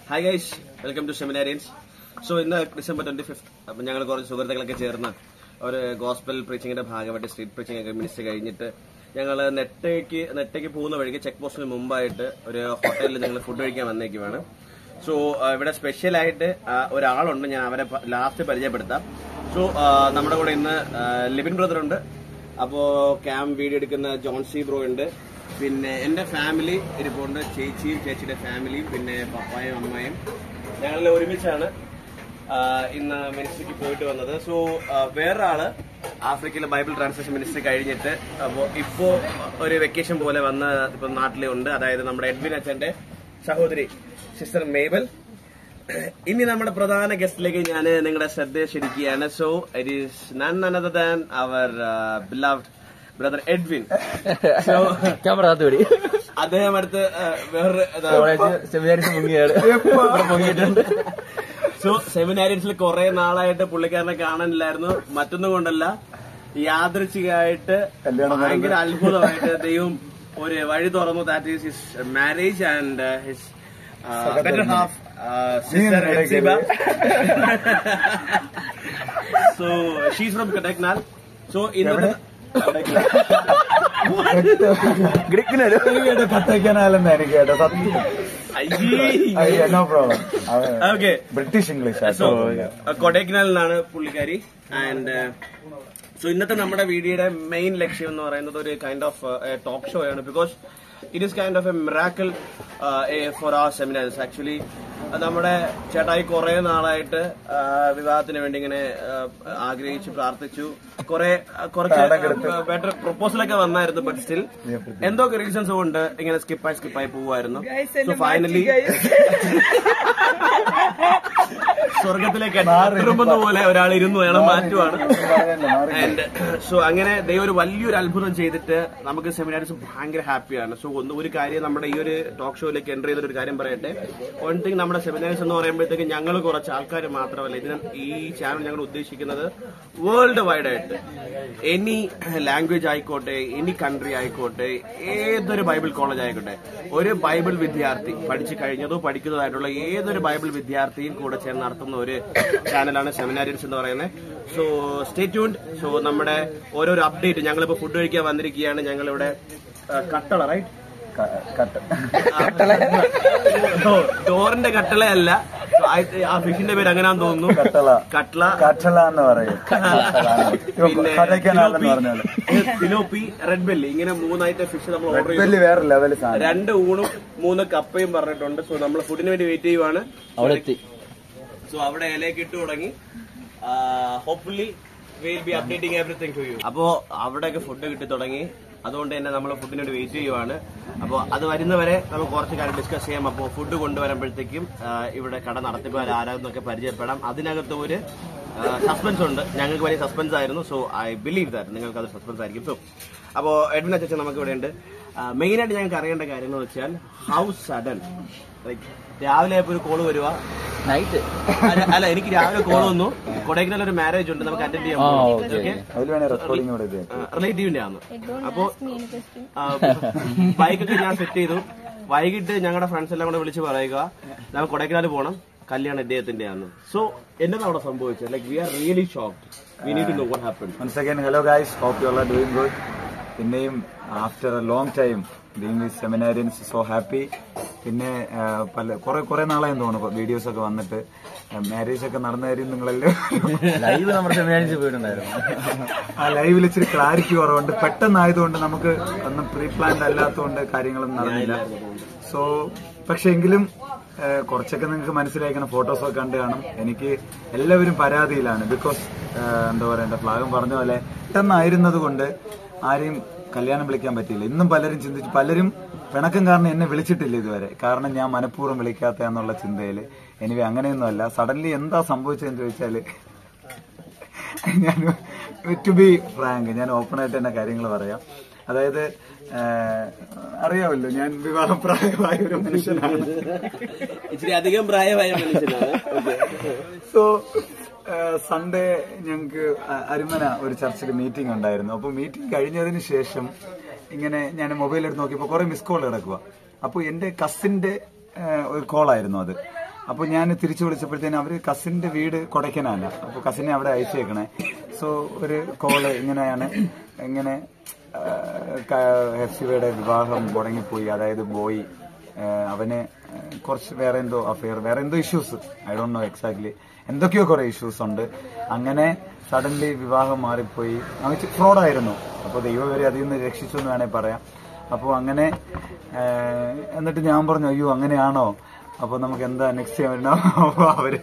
Hi guys welcome to seminarians so ഇന്ന് December twenty fifth അപ്പം ഞങ്ങൾ കുറച്ച് സുഹൃത്തുക്കളൊക്കെ ചേർന്ന് ഒരു ഗോസ്പൽ പ്രീച്ചിങ്ങിന്റെ ഭാഗമായിട്ട് സ്ട്രീറ്റ് പ്രീച്ചിങ് ഒക്കെ മിനിസ്റ്റർ കഴിഞ്ഞിട്ട് ഞങ്ങൾ നെട്ടേക്ക് നെട്ടേക്ക് പോകുന്ന വഴിക്ക് ചെക്ക് പോസ്റ്റിന് മുമ്പായിട്ട് ഒരു ഹോട്ടലിൽ ഞങ്ങൾ ഫുഡ് കഴിക്കാൻ വന്നേക്കുവാണ് സോ ഇവിടെ സ്പെഷ്യലായിട്ട് ഒരാളുണ്ട് ഞാൻ അവരെ ലാസ്റ്റ് പരിചയപ്പെടുത്താം സോ നമ്മുടെ കൂടെ ഇന്ന് ആ, ലിബിൻ ബ്രദർ ഉണ്ട് അപ്പോ ക്യാം വീഡിയോ എടുക്കുന്ന ജോൺസി ബ്രോ ഉണ്ട് പിന്നെ എന്റെ ഫാമിലി ഇരിപ്പുണ്ട് ചേച്ചിയും ചേച്ചിയുടെ ഫാമിലിയും പിന്നെ പപ്പായും അമ്മയും ഞങ്ങൾ ഒരുമിച്ചാണ് ആ, ഇന്ന് മിനിസ്ട്രിക്ക് പോയിട്ട് വന്നത് സോ വേറൊരാള് ആഫ്രിക്കയിലെ ബൈബിൾ ട്രാൻസ്ലേഷൻ മിനിസ്ട്രി കഴിഞ്ഞിട്ട് അപ്പോ ഇപ്പോ ഒരു വെക്കേഷൻ പോലെ വന്ന് ഇപ്പൊ നാട്ടിലുണ്ട് അതായത് നമ്മുടെ എഡ്വിൻ അച്ഛന്റെ സഹോദരി സിസ്റ്റർ മേബൽ ഇനി നമ്മുടെ പ്രധാന ഗസ്റ്റിലേക്ക് ഞാൻ നിങ്ങളുടെ ശ്രദ്ധ ക്ഷണിക്കുകയാണ് so it is none another than our beloved brother Edwin so camera അകത്ത് പിടി അദ്ദേഹം അടുത്ത് ആ, വേറൊരു ഇതാ, കോളേജ് സെമിനാരിസ് മുങ്ങിയാണ് ഇവിടെ മുങ്ങിയിട്ടുണ്ട് സോ സെമിനാരിയൻസിൽ കുറെ നാളായിട്ട് പുള്ളിക്കാരനെ കാണാനില്ലായിരുന്നു മറ്റൊന്നും കൊണ്ടല്ല യാദൃച്ഛികമായിട്ട് ഭയങ്കര അത്ഭുതമായിട്ട് ദൈവം ഒരു വഴി തുറന്നു that is his marriage and his better half sister എക്സിബ so she's from Kodaikanal so ഇന്നത്തെ കത്തയ്ക്കാനാലെന്ന് എനിക്ക് കേട്ടോ സത്യം അയ്യേ no problem okay British English so കൊടൈക്കനാലിലാണ് പുള്ളിക്കാരി ആൻഡ് സോ ഇന്നത്തെ നമ്മുടെ വീഡിയോയുടെ മെയിൻ ലക്ഷ്യം എന്ന് പറയുന്നത് ഒരു കൈൻഡ് ഓഫ് ടോക്ക് ഷോ ആണ് because it is kind of a miracle for uh seminars actually നമ്മുടെ ചേട്ടായി കുറെ നാളായിട്ട് ആ, വിവാഹത്തിന് വേണ്ടി ഇങ്ങനെ ആ, ആഗ്രഹിച്ചു പ്രാർത്ഥിച്ചു കുറെ കുറച്ച് ബെറ്റർ പ്രൊപ്പോസലൊക്കെ വന്നായിരുന്നു ബട്ട് സ്റ്റിൽ എന്തൊക്കെ റീസൺസ് കൊണ്ട് ഇങ്ങനെ സ്കിപ്പായി സ്കിപ്പായി പോവായിരുന്നു സോ ഫൈനലി സ്വർഗത്തിലേക്ക് എത്തുമ്പെന്ന പോലെ ഒരാൾ ഇരുന്നു അയാളെ മാറ്റുവാണ് ആൻഡ് സോ അങ്ങനെ ദൈവം ഒരു വലിയൊരു അത്ഭുതം ചെയ്തിട്ട് നമുക്ക് സെമിനാർസ് ഭയങ്കര ഹാപ്പിയാണ് സോ ഒന്ന് ഒരു കാര്യം നമ്മുടെ ഈ ഒരു ടോക്ക് ഷോയിലേക്ക് എൻ്റർ ചെയ്തൊരു കാര്യം പറയട്ടെ വൺ തിങ് നമ്മുടെ സെമിനാർസ് എന്ന് പറയുമ്പോഴത്തേക്ക് ഞങ്ങൾ കുറച്ച് ആൾക്കാർ മാത്രമല്ല ഇതിന് ഈ ചാനൽ ഞങ്ങൾ ഉദ്ദേശിക്കുന്നത് വേൾഡ് വൈഡ് ആയിട്ട് എനി ലാംഗ്വേജ് ആയിക്കോട്ടെ എനി കൺട്രി ആയിക്കോട്ടെ ഏതൊരു ബൈബിൾ കോളേജ് ആയിക്കോട്ടെ ഒരു ബൈബിൾ വിദ്യാർത്ഥി പഠിച്ചു കഴിഞ്ഞതോ പഠിക്കുന്നതായിട്ടുള്ള ഏതൊരു ബൈബിൾ വിദ്യാർത്ഥിയും കൂടെ ചേർന്ന് നടത്തുന്ന ഒരു ചാനലാണ് സെമിനാരിയൻസ് എന്ന് പറയുന്നത് സോ സ്റ്റേ ട്യൂൺഡ് സോ നമ്മുടെ ഓരോരോ അപ്ഡേറ്റ് ഞങ്ങളിപ്പോ ഫുഡ് കഴിക്കാൻ വന്നിരിക്കുകയാണ് ഞങ്ങളിവിടെ ആ, കട്ടള റൈറ്റ് ഡോറിന്റെ കട്ടളയല്ല ആ- ആ ഫിഷിന്റെ പേര് അങ്ങനെയാന്ന് തോന്നുന്നു കട്ടള. കട്ടള കട്ടള എന്ന് പറയും പിന്നെ കഥയ്ക്കാനാലെന്ന് പറഞ്ഞാല് ഫിലോപ്പി റെഡ് ബെല്ലി ഇങ്ങനെ മൂന്നായിട്ട് ഫിഷ് നമ്മൾ ഓർഡർ ചെയ്തു വലിയ വേറെ ലെവൽ സാധനം രണ്ട് ഊണും മൂന്ന് കപ്പയും പറഞ്ഞിട്ടുണ്ട് സോ നമ്മൾ ഫുഡിന് വേണ്ടി വെയിറ്റ് ചെയ്യുവാണ് അവിടെ എത്തി സോ അവിടെ ഇലയൊക്കെ ഇട്ട് തുടങ്ങി hopefully will be updating everything to you അപ്പോ അവിടെയൊക്കെ ഫുഡ് കിട്ടി തുടങ്ങി അതുകൊണ്ട് തന്നെ നമ്മൾ ഫുഡിന് വേണ്ടി വെയിറ്റ് ചെയ്യുവാണ് അപ്പോൾ അത് വരുന്നവരെ നമുക്ക് കുറച്ച് കാര്യം ഡിസ്കസ് ചെയ്യാം അപ്പോൾ ഫുഡ് കൊണ്ടുവരുമ്പോഴത്തേക്കും ആ, ഇവിടെ കട നടത്തിപ്പുകാർ ആരാന്നൊക്കെ പരിചയപ്പെടാം അതിനകത്ത് ഒരു സസ്പെൻസ് ഉണ്ട് ഞങ്ങൾക്ക് വലിയ സസ്പെൻസ് ആയിരുന്നു സോ ഐ ബിലീവ് ദാറ്റ് നിങ്ങൾക്ക് അത് സസ്പെൻസ് ആയിരിക്കും സോ അപ്പോൾ എഡ്വിൻ അച്ഛൻ നമുക്ക് ഇവിടെ ഉണ്ട് മെയിൻ ആയിട്ട് ഞങ്ങൾക്ക് അറിയേണ്ട കാര്യം എന്ന് വെച്ചാൽ ഹൗ സഡൻ ലൈക്ക് രാവിലെ ആയപ്പോ ഒരു കോള് വരുക നൈറ്റ് അല്ല അല്ല, എനിക്ക് രാവിലെ കോൾ വന്നു കൊടൈക്കനാൽ ഒരു മാരേജ് ഉണ്ട് നമുക്ക് അറ്റൻഡ് ചെയ്യാൻ ആ, പോകണം. okay. Okay? അതിൽ വേണേ റെക്കോർഡിംഗ് കൂടെ ഇത് ആ, റിലേറ്റീവിന്റെ ആണ് Don't അപ്പോ ask me any question. ബൈക്കൊക്കെ ഞാൻ സെറ്റ് ചെയ്തു വൈകിട്ട് ഞങ്ങളുടെ ഫ്രണ്ട്സ് എല്ലാം കൂടെ വിളിച്ച് പറയുക നമുക്ക് കൊടൈക്കനാൽ പോകണം കല്യാണം ഇദ്ദേഹത്തിന്റെ ആണ് സോ എന്നതാണ് അവിടെ സംഭവിച്ചത് like we are really shocked we need to know what happen once again hello guys hope you are doing good പിന്നെയും after a long time being with seminarians so happy പിന്നെ ആ, പല കുറെ കുറെ നാളായെന്ന് തോന്നുന്നു വീഡിയോസ് ഒക്കെ വന്നിട്ട് മാരേജ് ഒക്കെ നടന്ന കാര്യം നിങ്ങളെല്ലാം ലൈവ് നമ്മുടെ സെമിനാരിസ് പോയിട്ടുണ്ടായിരുന്നു ആ ലൈവിൽ ഇച്ചിരി ക്ലാരിറ്റി കുറവുണ്ട് പെട്ടെന്നായതുകൊണ്ട് നമുക്ക് ഒന്നും പ്രീ പ്ലാൻഡ് അല്ലാത്തതുകൊണ്ട് കാര്യങ്ങളൊന്നും നടന്നില്ല സോ പക്ഷെ എങ്കിലും ആ, കുറച്ചൊക്കെ നിങ്ങൾക്ക് മനസ്സിലാക്കണം ഫോട്ടോസ് ഒക്കെ കണ്ട് കാണും എനിക്ക് എല്ലാവരും പരാതിയിലാണ് ബിക്കോസ് എന്താ പറയണ്ട ഫ്ലാഗം പറഞ്ഞ പോലെ പെട്ടെന്നായിരുന്നത് കൊണ്ട് ആരെയും കല്യാണം വിളിക്കാൻ പറ്റിയില്ല ഇന്നും പലരും ചിന്തിച്ചു പലരും പിണക്കം കാരണം എന്നെ വിളിച്ചിട്ടില്ല ഇതുവരെ കാരണം ഞാൻ മനഃപൂർവ്വം വിളിക്കാത്ത എന്നുള്ള ചിന്തയിൽ എനിവേ അങ്ങനെയൊന്നുമല്ല സഡൻലി എന്താ സംഭവിച്ചതെന്ന് ചോദിച്ചാല് ഞാൻ ടു ബി ഫ്രാങ്ക് ഞാൻ ഓപ്പൺ ആയിട്ട് തന്നെ കാര്യങ്ങൾ പറയാം അതായത് ആ, അറിയാമല്ലോ ഞാൻ വിവാഹപ്രായമായ ഒരു മനുഷ്യനാണ് ഇച്ചിരി അധികം പ്രായമായ മനുഷ്യനാണ് സോ സൺഡേ ഞങ്ങൾക്ക് അരുമന ഒരു ചർച്ചിൽ മീറ്റിംഗ് ഉണ്ടായിരുന്നു അപ്പോൾ മീറ്റിംഗ് കഴിഞ്ഞതിന് ശേഷം ഇങ്ങനെ ഞാൻ മൊബൈൽ എടുത്ത് നോക്കിയപ്പോൾ കുറെ മിസ് കോൾ കിടക്കുക അപ്പോൾ എന്റെ കസിന്റെ ഒരു കോളായിരുന്നു അത് അപ്പൊ ഞാൻ തിരിച്ചു വിളിച്ചപ്പോഴത്തേനും അവര് കസിന്റെ വീട് കൊടയ്ക്കനല്ല അപ്പൊ കസിനെ അവിടെ അയച്ചേക്കണേ സോ ഒരു കോള് ഇങ്ങനെയാണ് ഇങ്ങനെ ഹെഫ്സിവയുടെ വിവാഹം മുടങ്ങിപ്പോയി അതായത് ബോയ് ഏഹ് അവന് ഏഹ് കുറച്ച് വേറെ എന്തോ അഫെയർ വേറെ എന്തോ issues I don't know exactly എന്തൊക്കെയോ കുറെ ഇഷ്യൂസ് ഉണ്ട് അങ്ങനെ സഡൻലി വിവാഹം മാറിപ്പോയി അങ്ങനെ ഫ്രോഡായിരുന്നു അപ്പോൾ ദൈവം വരെ അതിൽ നിന്ന് രക്ഷിച്ചു എന്ന് വേണേൽ പറയാം അപ്പോൾ അങ്ങനെ ഏഹ് എന്നിട്ട് ഞാൻ പറഞ്ഞു അയ്യോ അങ്ങനെയാണോ അപ്പോൾ നമുക്ക് എന്താ നെക്സ്റ്റ് ചെയ്യാൻ പറ്റണം അപ്പോൾ അവര്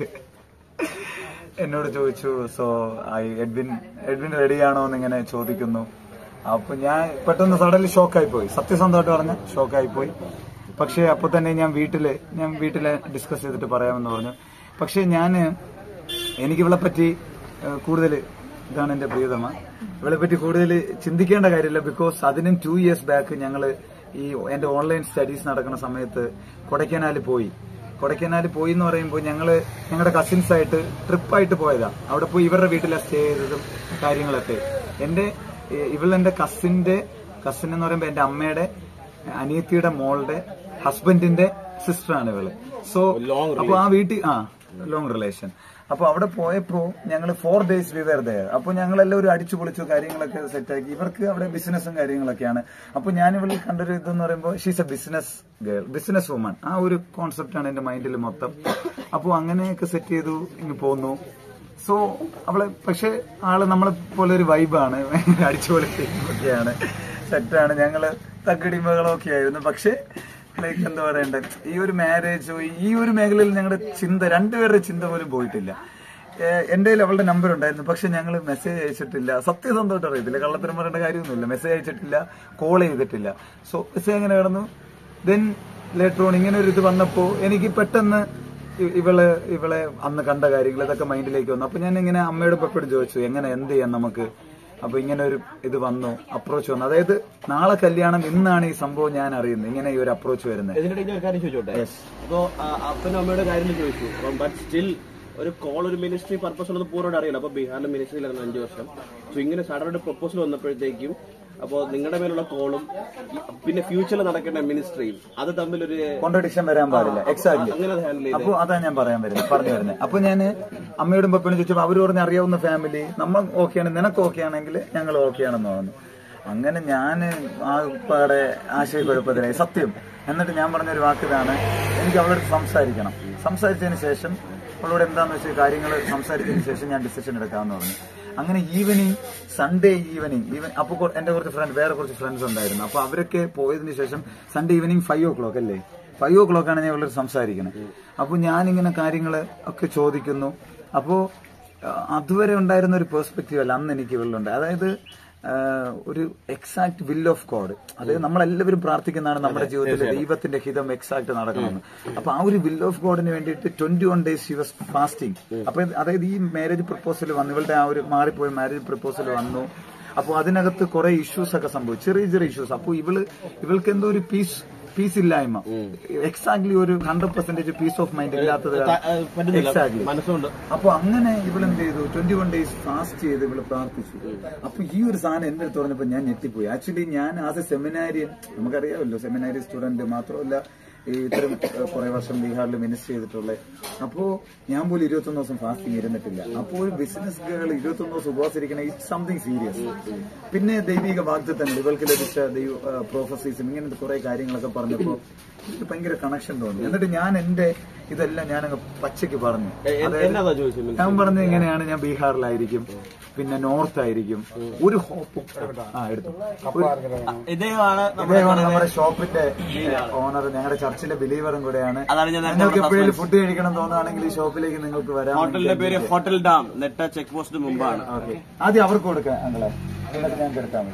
എന്നോട് ചോദിച്ചു സോ ഐ എഡ്വിൻ എഡ്വിൻ റെഡിയാണോ എന്ന് ഇങ്ങനെ ചോദിക്കുന്നു അപ്പൊ ഞാൻ പെട്ടെന്ന് സഡൻലി ഷോക്കായി പോയി സത്യസന്ധമായിട്ട് പറഞ്ഞ ഷോക്കായി പോയി പക്ഷെ അപ്പൊ തന്നെ ഞാൻ വീട്ടില് ഞാൻ വീട്ടില് ഡിസ്കസ് ചെയ്തിട്ട് പറയാമെന്ന് പറഞ്ഞു പക്ഷെ ഞാന് എനിക്ക് ഇവളെ പറ്റി കൂടുതൽ ഇതാണ് എന്റെ പ്രിയതമ ഇവളെ പറ്റി കൂടുതൽ ചിന്തിക്കേണ്ട കാര്യമില്ല ബിക്കോസ് അതിനും ടു ഇയേഴ്സ് ബാക്ക് ഞങ്ങള് ഈ എന്റെ ഓൺലൈൻ സ്റ്റഡീസ് നടക്കുന്ന സമയത്ത് കൊടൈക്കനാലിൽ പോയി കൊടൈക്കനാലിൽ പോയി എന്ന് പറയുമ്പോൾ ഞങ്ങള് ഞങ്ങളുടെ കസിൻസ് ആയിട്ട് ട്രിപ്പായിട്ട് പോയതാ അവിടെ പോയി ഇവരുടെ വീട്ടിലെ സ്റ്റേ ചെയ്തതും കാര്യങ്ങളൊക്കെ എന്റെ ഏഹ് ഇവളെന്റെ കസിന്റെ കസിൻ എന്ന് പറയുമ്പോൾ എന്റെ അമ്മയുടെ അനിയത്തിയുടെ മോളുടെ ഹസ്ബൻഡിന്റെ സിസ്റ്ററാണ് ഇവള് സോ അപ്പൊ ആ വീട്ടിൽ ആ ലോങ് റിലേഷൻ അപ്പൊ അവിടെ പോയപ്പോ ഞങ്ങൾ ഫോർ ഡേയ്സ് വിവർ ദയർ അപ്പൊ ഞങ്ങളെല്ലാം ഒരു അടിച്ചു പൊളിച്ചു കാര്യങ്ങളൊക്കെ സെറ്റാക്കി ഇവർക്ക് അവിടെ ബിസിനസ്സും കാര്യങ്ങളൊക്കെയാണ് അപ്പൊ ഞാൻ ഇവിടെ കണ്ടൊരു ഇതെന്ന് പറയുമ്പോൾ she's a business girl business woman ആ ഒരു കോൺസെപ്റ്റ് ആണ് എന്റെ മൈൻഡിൽ മൊത്തം അപ്പോൾ അങ്ങനെയൊക്കെ സെറ്റ് ചെയ്തു ഇങ്ങ് പോന്നു സോ അവള് പക്ഷെ ആള് നമ്മളെ പോലെ ഒരു വൈബാണ് അടിച്ചുപൊളിയൊക്കെയാണ് സെറ്റാണ് ഞങ്ങള് തക്കടിമകളൊക്കെ ആയിരുന്നു പക്ഷെ ലൈക്ക് എന്താ പറയണ്ടേ ഈ ഒരു മാരേജോ ഈ ഒരു മേഖലയിൽ ഞങ്ങളുടെ ചിന്ത രണ്ടുപേരുടെ ചിന്ത പോലും പോയിട്ടില്ല ഏഹ് എന്റെ കയ്യിൽ അവളുടെ നമ്പർ ഉണ്ടായിരുന്നു പക്ഷെ ഞങ്ങൾ മെസ്സേജ് അയച്ചിട്ടില്ല സത്യസന്ധമായിട്ട് അറിയത്തില്ല കള്ളത്തരം പറയേണ്ട കാര്യമൊന്നുമില്ല മെസ്സേജ് അയച്ചിട്ടില്ല കോൾ ചെയ്തിട്ടില്ല സോ മെസ്സേജ് എങ്ങനെ കിടന്നു ദെൻ ലേറ്റർ ഓൺ ഇങ്ങനെ ഒരു ഇത് വന്നപ്പോ എനിക്ക് പെട്ടെന്ന് ഇ- ഇവള് ഇവളെ അന്ന് കണ്ട കാര്യങ്ങൾ ഇതൊക്കെ മൈൻഡിലേക്ക് വന്നു അപ്പൊ ഞാൻ ഇങ്ങനെ അമ്മയോട് എപ്പോഴും ചോദിച്ചു എങ്ങനെ എന്ത് ചെയ്യാം നമുക്ക് അപ്പൊ ഇങ്ങനെ ഒരു ഇത് വന്നു അപ്രോച്ച് വന്നു അതായത് നാളെ കല്യാണം ഇന്നാണ് ഈ സംഭവം ഞാൻ അറിയുന്നത് ഇങ്ങനെ ഈ ഒരു അപ്രോച്ച് വരുന്നത് ഇതിനിടയിൽ ഞാൻ ഒരു കാര്യം ചോദിച്ചോട്ടെ അപ്പോ ആ, അപ്പനും അമ്മയുടെ കാര്യം ചോദിച്ചു ബട്ട് സ്റ്റിൽ ഒരു കോൾ ഒരു മിനിസ്ട്രി പർപ്പസ് ഉള്ളത് പൂർണ്ണമായിട്ട് അറിയില്ല അപ്പൊ ബീഹാറിലെ മിനിസ്ട്രിയിലായിരുന്നു അഞ്ചു വർഷം സോ ഇങ്ങനെ സഡൻ പ്രപ്പോസൽ വന്നപ്പോഴത്തേക്കും അപ്പോൾ നിങ്ങളുടെ മേലുള്ള കോളും പിന്നെ ഫ്യൂച്ചറിൽ നടക്കേണ്ട മിനിസ്ട്രിയും അത് തമ്മിലൊരു കോൺട്രഡിക്ഷൻ വരാൻ പാടില്ല എക്സാക്ട്ലി അങ്ങനെ ഹാൻഡിൽ ചെയ്ത് അപ്പൊ അതാ ഞാൻ പറയാൻ വരുന്നത് പറഞ്ഞു വരുന്നത് അപ്പൊ ഞാൻ അമ്മയോടും പപ്പയോടും ചോദിച്ചപ്പോൾ അവര് പറഞ്ഞ് അറിയാവുന്ന ഫാമിലി നമ്മൾ ഓക്കെയാണ് നിനക്ക് ഓക്കെ ആണെങ്കിൽ ഞങ്ങൾ ഓക്കെ ആണെന്ന് പറഞ്ഞു അങ്ങനെ ഞാൻ ആ പാടെ ആശയക്കുഴപ്പത്തിലായി സത്യം എന്നിട്ട് ഞാൻ പറഞ്ഞൊരു വാക്ക് ഇതാണ് എനിക്ക് അവളോട് സംസാരിക്കണം സംസാരിച്ചതിന് ശേഷം അവളോട് എന്താന്ന് വെച്ചാൽ കാര്യങ്ങൾ സംസാരിച്ചതിന് ശേഷം ഞാൻ ഡിസിഷൻ എടുക്കാമെന്ന് പറഞ്ഞു അങ്ങനെ ഈവനിങ് സൺഡേ ഈവനിങ് ഈവൻ അപ്പൊ കൊ- എന്റെ കുറച്ച് ഫ്രണ്ട് വേറെ കുറച്ച് ഫ്രണ്ട്സ് ഉണ്ടായിരുന്നു അപ്പൊ അവരൊക്കെ പോയതിനു ശേഷം Sunday evening five o'clock അല്ലേ ഫൈവ് ഓ ക്ലോക്ക് ആണ് ഞാൻ ഇവളോട് സംസാരിക്കുന്നത് അപ്പൊ ഞാനിങ്ങനെ കാര്യങ്ങൾ ഒക്കെ ചോദിക്കുന്നു അപ്പോ ആ, അതുവരെ ഉണ്ടായിരുന്ന ഒരു പെർസ്പെക്റ്റീവ് അല്ല അന്ന് എനിക്ക് ഇവളിലുണ്ട് അതായത് ആ, ഒരു എക്സാക്ട് വിൽ ഓഫ് ഗോഡ് അതായത് നമ്മളെല്ലാവരും പ്രാർത്ഥിക്കുന്നതാണ് നമ്മുടെ ജീവിതത്തിൽ ദൈവത്തിന്റെ ഹിതം എക്സാക്ട് നടക്കണമെന്ന് അപ്പൊ ആ ഒരു വിൽ ഓഫ് ഗോഡിന് വേണ്ടിയിട്ട് twenty one days she was fasting അപ്പൊ ഇത് അതായത് ഈ മാരേജ് പ്രപ്പോസൽ വന്നു ഇവളുടെ ആ ഒരു മാറിപ്പോയ മാരേജ് പ്രപ്പോസൽ വന്നു അപ്പോൾ അതിനകത്ത് കുറെ ഇഷ്യൂസ് ഒക്കെ സംഭവിച്ചു ചെറിയ ചെറിയ ഇഷ്യൂസ് അപ്പോൾ ഇവള് ഇവൾക്ക് എന്തോ ഒരു പീസ് പീസ് ഇല്ലായ്മ എക്സാക്ട്ലി ഒരു hundred percentage peace of mind ഇല്ലാത്തത് പറ്റുന്നില്ല എക്സാക്ട്ലി മനസ്സുകൊണ്ട് അപ്പൊ അങ്ങനെ ഇവളെന്ത് ചെയ്തു ട്വന്റി വൺ ഡേയ്സ് ഫാസ്റ്റ് ചെയ്ത് ഇവള് പ്രാർത്ഥിച്ചു അപ്പൊ ഈ ഒരു സാധനം എന്റെ അടുത്ത് പറഞ്ഞപ്പോ ഞാൻ ഞെട്ടിപ്പോയി ആക്ച്വലി ഞാൻ ആസ് എ സെമിനാരിയൻ നമുക്കറിയാമല്ലോ സെമിനാരി സ്റ്റുഡന്റ് മാത്രമല്ല ഈ ഇത്തരം കുറെ വർഷം ബീഹാറിൽ മിനിസ്റ്റർ ചെയ്തിട്ടുള്ള അപ്പോ ഞാൻ പോലും ഇരുപത്തൊന്ന് ദിവസം ഫാസ്റ്റിംഗ് ഇരുന്നിട്ടില്ല അപ്പോ ഒരു ബിസിനസ് ഗേൾ ഇരുപത്തൊന്ന് ദിവസം ഉപവാസിരിക്കണ ഇറ്റ് സംതിങ് സീരിയസ് പിന്നെ ദൈവിക വാഗ്ദത്തങ്ങൾ ഇവൾക്ക് ലഭിച്ച ദൈവ പ്രോഫസീസും ഇങ്ങനത്തെ കുറെ കാര്യങ്ങളൊക്കെ പറഞ്ഞപ്പോ എനിക്ക് ഭയങ്കര കണക്ഷൻ തോന്നി എന്നിട്ട് ഞാൻ എന്റെ ഇതെല്ലാം ഞാനങ്ങ് പച്ചയ്ക്ക് പറഞ്ഞു എ- എ- എന്നതാ ചോദിച്ചത് ഞാൻ പറഞ്ഞ എങ്ങനെയാണ് ഞാൻ ബീഹാറിലായിരിക്കും പിന്നെ നോർത്ത് ആയിരിക്കും ഒരു ഹോപ്പും ആ എടുത്തു ഒരു- ഇദ്ദേഹമാണ് ഇദ്ദേഹമാണ് നമ്മുടെ ഷോപ്പിന്റെ ഓണർ ഞങ്ങളുടെ ചർച്ചിലെ ബിലീവറും കൂടെയാണ് അതാണ് ഞാൻ നേരത്തെ നിങ്ങൾക്ക് പറഞ്ഞ എപ്പോഴും ഫുഡ് കഴിക്കണം തോന്നുകയാണെങ്കിൽ ഈ ഷോപ്പിലേക്ക് നിങ്ങൾക്ക് വരാം ഹോട്ടലിന്റെ പേര് hotel dam Netta check post മുമ്പാണ് ഓക്കെ ആദ്യം അവർക്ക് കൊടുക്കാം ഞങ്ങളെ എന്നിട്ട് ഞങ്ങൾക്ക് എടുത്താൽ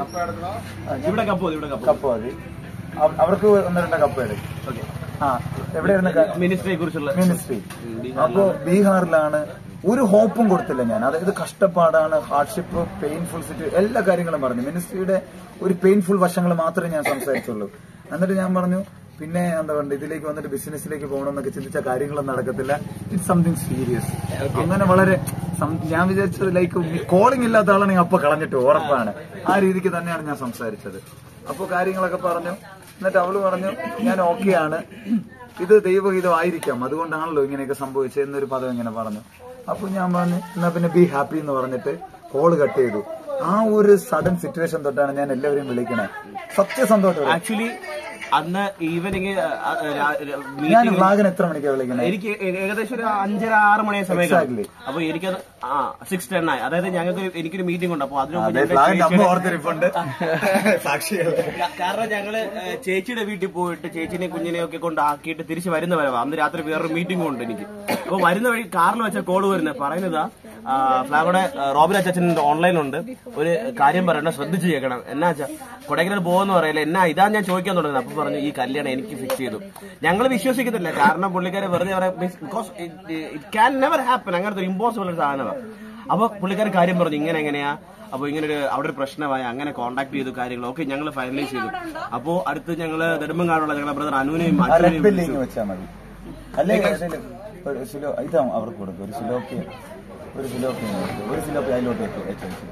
മതി ഇവിടെ കപ്പ് മതി, ഇവിടെ കപ്പ് കപ്പ് മതി അവ- അവർക്ക് ഒന്ന് രണ്ട് കപ്പ് എടുക്കും ഓക്കെ ആ എവിടെയായിരുന്നു ക- മിനിസ്ട്രിയെ കുറിച്ചുള്ള മിനിസ്ട്രി അപ്പോ ബീഹാറിലാണ് ഒരു ഹോപ്പും കൊടുത്തില്ല ഞാൻ അതായത് കഷ്ടപ്പാടാണ് ഹാർഡ്ഷിപ്പ് പെയിൻഫുൾ സിറ്റുവേഷൻ എല്ലാ കാര്യങ്ങളും പറഞ്ഞു മിനിസ്ട്രിയുടെ ഒരു പെയിൻഫുൾ വശങ്ങൾ മാത്രമേ ഞാൻ സംസാരിച്ചുള്ളൂ എന്നിട്ട് ഞാൻ പറഞ്ഞു പിന്നെ എന്താ പറയുക ഇതിലേക്ക് വന്നിട്ട് ബിസിനസ്സിലേക്ക് പോകണമെന്നൊക്കെ ചിന്തിച്ച കാര്യങ്ങളൊന്നും നടക്കത്തില്ല ഇറ്റ്സ് സംതിങ് സീരിയസ് അങ്ങനെ വളരെ സം- ഞാൻ വിചാരിച്ചത് ലൈക്ക് കോളിംഗ് ഇല്ലാത്ത ആളാണെങ്കിൽ അപ്പൊ കളഞ്ഞിട്ട് ഉറപ്പാണ് ആ രീതിക്ക് തന്നെയാണ് ഞാൻ സംസാരിച്ചത് അപ്പോൾ കാര്യങ്ങളൊക്കെ പറഞ്ഞു എന്നിട്ട് അവള് പറഞ്ഞു ഞാൻ ഓക്കെയാണ് ഇത് ദൈവഹിതമായിരിക്കാം അതുകൊണ്ടാണല്ലോ ഇങ്ങനെയൊക്കെ സംഭവിച്ചത് എന്നൊരു പദം ഇങ്ങനെ പറഞ്ഞു അപ്പൊ ഞാൻ പറഞ്ഞു എന്നാ പിന്നെ ബി ഹാപ്പി എന്ന് പറഞ്ഞിട്ട് കോള് കട്ട് ചെയ്തു ആ ഒരു സഡൻ സിറ്റുവേഷൻ തൊട്ടാണ് ഞാൻ എല്ലാവരെയും വിളിക്കണേ സത്യസന്ധമായിട്ട് ആക്ച്വലി അന്ന് ഈവനിങ് ഞാൻ മീറ്റിംഗ് വ്ളാഗിന് എത്ര മണിക്കാണ് വിളിക്കണേ എനിക്ക് ഏ- ഏകദേശം ഒരു അഞ്ചര ആറ് മണിയായ സമയം Exactly. അപ്പൊ എനിക്കത് ആ സിക്സ് ടെൻ ആയി അതായത് ഞങ്ങൾക്ക് ഒരു- എനിക്കൊരു മീറ്റിംഗ് ഉണ്ട് അപ്പൊ അതിന് മുമ്പ് അതെ ഞങ്ങളുടെ വ്ളാഗിന്റെ അമ്മ ചേച്ചിയുടെ- ഓർത്തിരിപ്പുണ്ട് സാക്ഷിയല്ലേ കാ- കാരണം ഞങ്ങള് ഏ, ചേച്ചിയുടെ വീട്ടിൽ പോയിട്ട് ചേച്ചിനെ കുഞ്ഞിനെ ഒക്കെ കൊണ്ടാക്കിയിട്ട് തിരിച്ച് വരുന്ന വരവാ അന്ന് രാത്രി വേറൊരു മീറ്റിംഗും ഉണ്ട് എനിക്ക് അപ്പൊ വരുന്ന വഴി കാറിൽ വെച്ച കോള് വരുന്നത് പറയുന്നതാ ആ, ഫ്ലാഗോടെ റോബിൻ അച്ഛൻ ഓൺലൈനുണ്ട് ഒരു കാര്യം പറയണം ശ്രദ്ധിച്ച് കേൾക്കണം എന്നാ വെച്ചാ കൊടൈക്കനാൽ പോകുന്ന പറയല്ലേ എന്നാ ഇതാ ഞാൻ ചോദിക്കാൻ തുടങ്ങുന്നത് അപ്പൊ പറഞ്ഞു ഈ കല്യാണം എനിക്ക് ഫിക്സ് ചെയ്തു ഞങ്ങൾ വിശ്വസിക്കുന്നില്ല കാരണം പുള്ളിക്കാരെ വെറുതെ because it can never happen അങ്ങനത്തെ ഇമ്പോസിബിൾ ഒരു സാധനമാണ് അപ്പൊ പുള്ളിക്കാരൻ കാര്യം പറഞ്ഞു ഇങ്ങനെ എങ്ങനെയാ അപ്പൊ ഇങ്ങനെ ഒരു അവിടെ ഒരു പ്രശ്നമായി അങ്ങനെ കോൺടാക്ട് ചെയ്തു കാര്യങ്ങൾ ഓക്കെ ഞങ്ങൾ ഫൈനലൈസ് ചെയ്തു അപ്പോ അടുത്ത് ഞങ്ങള് നെടുമ്പങ്ങാടുള്ള ഞങ്ങളുടെ ബ്രദർ അനുവിനെയും ആ റെഡ് അച്ഛനെയും ബില്ലിങ് വിളിച്ചു. വെച്ചാൽ മതി അല്ലേ ഏതേലും ഒരു സിലോ ഇതാ അവർക്ക് കൊടുക്കും ഒരു സിലോപ്പി ഒരു സിലോപ്പി ഒരു സിലോപ്പി അതിലോട്ട് വെച്ച് വെച്ച് വെച്ച്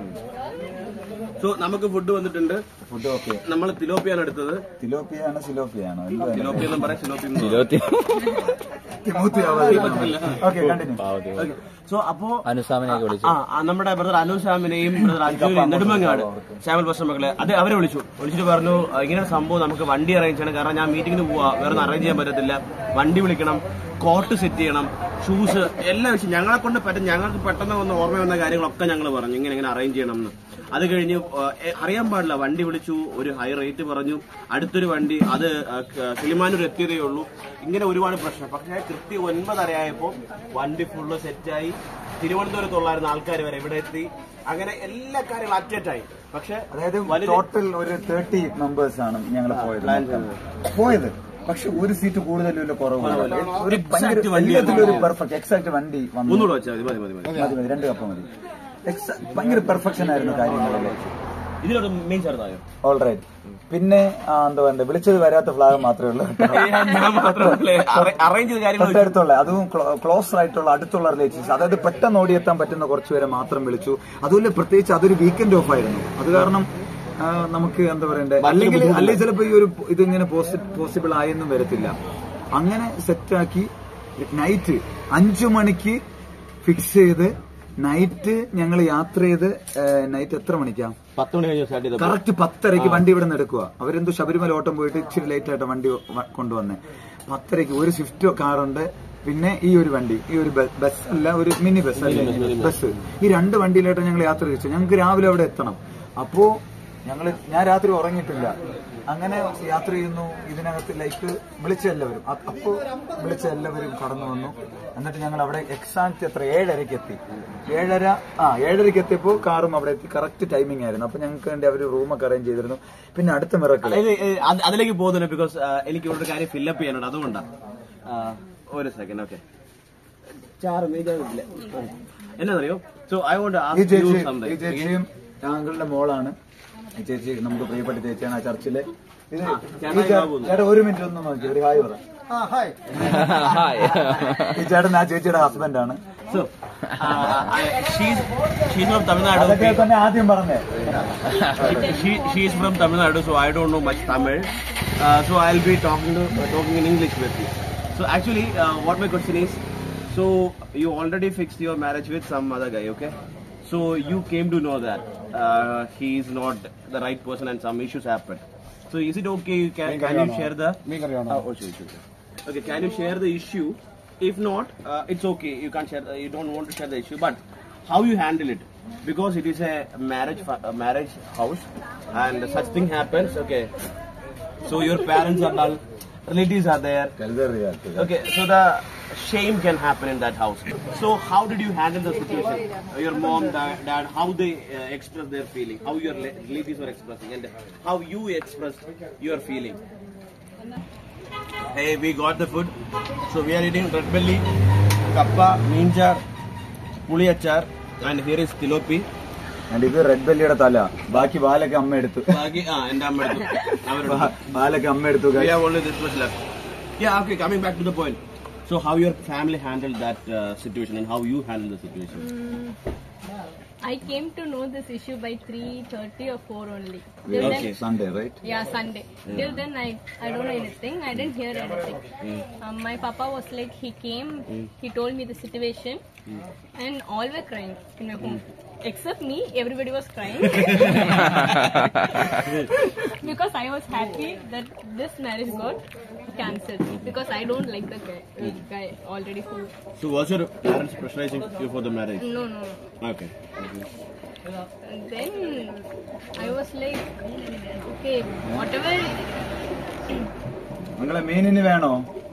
സോ നമുക്ക് ഫുഡ് വന്നിട്ടുണ്ട് ഫുഡ് ഓക്കെ നമ്മൾ തിലോപ്പിയാണ് എടുത്തത് തിലോപ്പിയാണോ സിലോപ്പിയാണോ എന്താണ് തിലോപ്പി എന്നും പറയാം സിലോപ്പി എന്നും പറയാം. തിമോത്തി ഓക്കെ കണ്ടിന്യൂ സോ അപ്പോ അനുസാമിനെയൊക്കെ വിളിച്ചു ആ ആ, നമ്മുടെ ബ്രദർ അനുശ്യാമിനെയും ബ്രദർ അർജുനെയും നെടുമങ്ങാട് ശ്യാമൽ പ്രശ്ന മക്കളെ അത് അവരെ വിളിച്ചു വിളിച്ചിട്ട് പറഞ്ഞു "ആ, ഇങ്ങനെ ഒരു സംഭവം നമുക്ക് വണ്ടി അറേഞ്ച് ചെയ്യണം കാരണം ഞാൻ മീറ്റിംഗിന് പോവാ വേറെ ഒന്നും അറേഞ്ച് ചെയ്യാൻ പറ്റത്തില്ല വണ്ടി വിളിക്കണം കോട്ട് സെറ്റ് ചെയ്യണം ഷൂസ് എല്ലാം വെച്ച് ഞങ്ങളെ കൊണ്ട് പറ്റും ഞങ്ങൾക്ക് പെട്ടെന്ന് വന്ന ഓർമ്മ വന്ന കാര്യങ്ങളൊക്കെ ഞങ്ങൾ പറഞ്ഞു ഇങ്ങനെ ഇങ്ങനെ അറേഞ്ച് ചെയ്യണം എന്ന് അത് കഴിഞ്ഞ് ആ, എ- അറിയാൻ പാടില്ല വണ്ടി വിളിച്ചു ഒരു ഹൈ റേറ്റ് പറഞ്ഞു അടുത്തൊരു വണ്ടി അത് ആ, ക- കിളിമാനൂർ എത്തിയതേ ഉള്ളൂ ഇങ്ങനെ ഒരുപാട് പ്രശ്നം പക്ഷേ കൃത്യം ഒൻപതരയായപ്പോ വണ്ടി ഫുള്ള് സെറ്റായി തിരുവനന്തപുരത്തുള്ളായിരുന്ന ആൾക്കാർ വരെ ഇവിടെ എത്തി അങ്ങനെ എല്ലാ കാര്യങ്ങളും അറ്ററ്റായി പക്ഷെ അതായത് വലുത് ടോട്ടൽ ഒരു തേർട്ടി മെമ്പേഴ്സ് ആണ് ഞങ്ങൾ പോയത് പ്ലാൻ മൊത്തം. പോയത് പക്ഷെ ഒരു സീറ്റ് കൂടുതലും ഇല്ല കുറവില്ല ഒരു ഭയങ്കര Exact വണ്ടി എല്ലാത്തിലും ഒരു പെർഫെക്റ്റ് എക്സാക്ട് വണ്ടി വന്നു ഒന്നുകൂടെ വെച്ചാൽ മതി മതി മതി മതി മതി മതി രണ്ട് കപ്പ് മതി Exa- ഭയങ്കര പെർഫെക്ഷൻ ആയിരുന്നു കാര്യങ്ങളില് ഇതിലോട്ട് മെയിൻ ചേർന്നായോ ഓൾ റൈറ്റ് പിന്നെ ആ, എന്താ പറയുക വിളിച്ചത് വരാത്ത ഫ്ലാഗ് മാത്രമേ ഉള്ളൂ ഞാൻ മാത്രമല്ലേ അറേഞ്ച് ചെയ്ത കാര്യങ്ങൾ തൊട്ടടുത്തുള്ള അതും ക്ലോസ് ആയിട്ടുള്ള അടുത്തുള്ള റിലേറ്റീവ്സ് അതായത് പെട്ടെന്ന് ഓടിയെത്താൻ പറ്റുന്ന കുറച്ച് പേരെ മാത്രം വിളിച്ചു അതുപോലെ പ്രത്യേകിച്ച് അതൊരു വീക്കെൻഡ് ഓഫ് ആയിരുന്നു അത് കാരണം ആ, നമുക്ക് എന്താ പറയണ്ടേ അല്ലെങ്കിൽ അല്ലെങ്കിൽ ചിലപ്പോ ഈ ഒരു ഇതിങ്ങനെ പോസിബിൾ ആയെന്നും വരത്തില്ല അങ്ങനെ സെറ്റാക്കി നൈറ്റ് അഞ്ചു മണിക്ക് ഫിക്സ് ചെയ്ത് നൈറ്റ് ഞങ്ങൾ യാത്ര ചെയ്ത് നൈറ്റ് എത്ര മണിക്കാ പത്ത് മണി കഴിഞ്ഞ് സ്റ്റാർട്ട് ചെയ്തപ്പോ കറക്റ്റ് പത്തരയ്ക്ക് വണ്ടി ഇവിടെ നിന്ന് എടുക്കുക അവരെന്തോ ശബരിമല ഓട്ടം പോയിട്ട് ഇച്ചിരി ലേറ്റ് ആയിട്ട് വണ്ടി വ- കൊണ്ടുവന്നേ പത്തരയ്ക്ക് ഒരു സ്വിഫ്റ്റ് കാറുണ്ട് പിന്നെ ഈ ഒരു വണ്ടി ഈ ഒരു ബ- ബസ് അല്ല ഒരു മിനി ബസ് അല്ലേ ബസ് ഈ രണ്ട് വണ്ടിയിലായിട്ട് ഞങ്ങൾ യാത്ര തിരിച്ചു ഞങ്ങൾക്ക് രാവിലെ അവിടെ എത്തണം അപ്പോ ഞങ്ങൾ ഞാൻ രാത്രി ഉറങ്ങിയിട്ടില്ല അങ്ങനെ യാത്ര ചെയ്യുന്നു ഇതിനകത്ത് ലൈക്ക് വിളിച്ച എല്ലാവരും അ- അപ്പോ വിളിച്ച എല്ലാവരും കടന്നു വന്നു എന്നിട്ട് ഞങ്ങൾ അവിടെ എക്സാക്ട് എത്ര ഏഴരയ്ക്ക് എത്തി ഏഴര ആ ഏഴരയ്ക്ക് എത്തിയപ്പോൾ കാറും അവിടെ എത്തി കറക്റ്റ് ടൈമിംഗ് ആയിരുന്നു അപ്പൊ ഞങ്ങൾക്ക് വേണ്ടി അവർ റൂമൊക്കെ അറേഞ്ച് ചെയ്തിരുന്നു പിന്നെ അടുത്ത മിറക്കൾ അതായത് ഏ, അത് അതിലേക്ക് പോകുന്നില്ല ബിക്കോസ് എനിക്ക് ഇവിടെ ഒരു കാര്യം ഫില്ലപ്പ് ചെയ്യാനുണ്ട് അതുകൊണ്ടാണ് ഒരു സെക്കൻഡ് ഓക്കെ ചാറ് മേജാറില്ല എന്നറിയോ സോ ഐ വോണ്ട് ഈ ആസ്ക് യു ചേച്ചി ഈ സംതിങ് ചേച്ചിയും താങ്കളുടെ മോളാണ് ഈ ചേച്ചി നമുക്ക് പ്രിയപ്പെട്ട ചേച്ചിയാണ് ആ ചർച്ചിലെ ഇത് ഈ ചേ- ചേട്ടാ ഒരു മിനിറ്റ് ഒന്ന് നോക്കി ഒരു ഹായ് പറ ഈ ചേട്ടൻ ആ ചേച്ചിയുടെ ഹസ്ബൻഡാണ് so she's she's from Tamil Nadu അതൊക്കെ തന്നെ ആദ്യം പറഞ്ഞേ she she is from Tamil Nadu, so I don't know much Tamil. Uh, so I'll be talking to uh, talking in English with you. So actually, uh, what my question is, so you already fixed your marriage with some other guy, okay? So you came to know that uh, he is not the right person and some issues happened. So is it okay? You can can you share the? Oh, oh, sure, sure, sure. Okay, can you share the issue? If not, uh, it's okay. You can't share. The, you don't want to share the issue, but how you handle it? Because it is a marriage fa- a marriage house, and such thing happens. Okay, so your parents are dull, relatives are there. Okay, so the shame can happen in that house. So how did you handle the situation? Uh, Your mom, dad, dad how they uh, express their feeling, how your le- relatives were expressing, and how you expressed your feeling. Hey, we got the food. So we are eating red belly, kappa, ninja, puli achar, and here is tilopi. And ഇത് red ബെല്ലിയുടെ തല ബാക്കി ബാലൊക്കെ അമ്മ എടുത്തു ബാക്കി ആ എന്റെ അമ്മ എടുത്തു അവരുടെ ബാ- ബാലൊക്കെ അമ്മ എടുത്തു We have only this much left. Yeah, okay, coming back to the point. So, how your family handled that uh, situation and how you handled the situation? I came to know this issue by 3:30 or 4 only. We Till are then, Sunday, right? yeah, Sunday. Till then, I I don't know anything. I didn't hear anything. Um, my papa was like, he came, he told me the situation, and all were crying in my home. Except me, everybody was crying because I was happy that this marriage got cancelled because I don't like the guy, uh, guy already who. So was your parents pressurizing you for the marriage? No, no, no. Okay. And then I was like, okay, whatever. നിങ്ങളെ മീനിന് വേണോ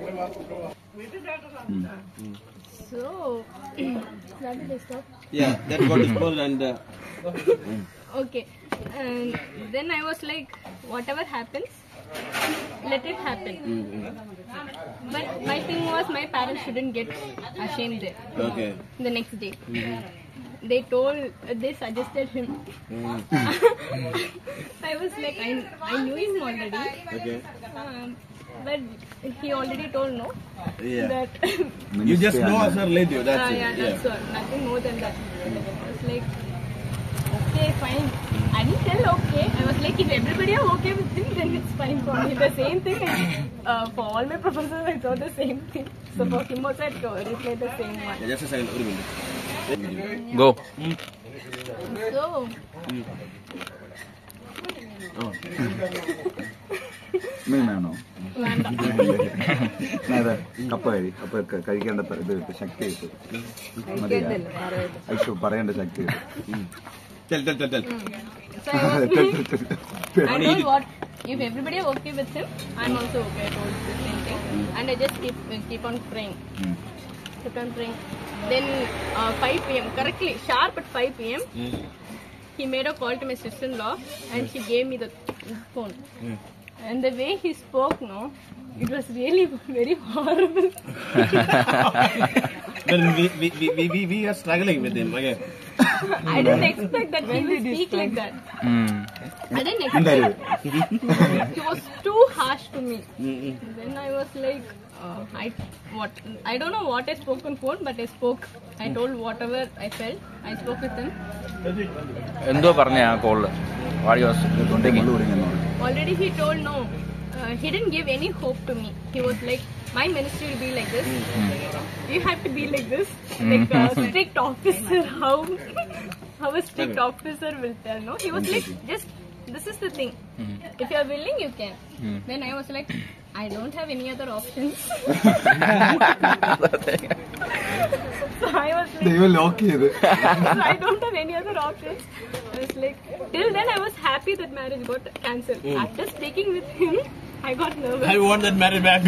So, where did I stop? Yeah, that got disposed and uh, Okay. And then I was like, whatever happens, let it happen. But my thing was, my parents shouldn't get ashamed there. okay. The next day. They told, they suggested him. I was like, I, I knew him already. Okay. Um, but he already told no. Yeah. That You just know as a relative, that's Ah, it. yeah, that's all. Nothing more than that. I was like, okay, fine. I didn't tell okay. I was like, if everybody are okay with him, then it's fine for me. The same thing. Uh, for all my professors, I thought the same thing. So for him also, I told- replied the same one. Yeah, just a second, ഒരു minute. Go So, മീൻ വേണോ വേണ്ട. അതെ കപ്പ കഴി കപ്പ ക- കഴിക്കേണ്ട ത- ഇത് കിട്ടും, ശക്തി കിട്ടും മതിയാ ഐശു പറയേണ്ട ശക്തി കിട്ടും Tell, tell, tell, tell. So I was like, I told what if everybody are okay with him, I'm also okay. I told the same thing, and I just keep keep on praying, ഉം. keep on praying. Then uh, 5 p.m. correctly sharp at 5 p.m. He made a call to my sister-in-law, and she gave me the phone. And the way he spoke, no, it was really very horrible. Then we, we, we, we, we, we are struggling with him. Okay. I didn't expect that he would speak like that. I didn't ഉണ്ടായിരുന്നു expect. He was too harsh to me. Then I was like, uh, I what I don't know what I spoke on phone, but I spoke. I told whatever I felt. I spoke with him. എന്തോ പറഞ്ഞ ആ കോളില് വാടി വാസ് തൊണ്ടേ മുള്ളു കുടുങ്ങുന്നു Already he told no. Uh, he didn't give any hope to me. He was like, my ministry will be like this. You have to be like this, like a strict officer. How how a strict officer will tell. No, he was like, just this is the thing. If you are willing, you can. Then I was like, I don't have any other options. so I was like, ദൈവം lock ചെയ്ത് so I don't have any other options. I was like, till then I was happy that marriage got cancelled. After speaking with him, I got nervous. I want that marriage back.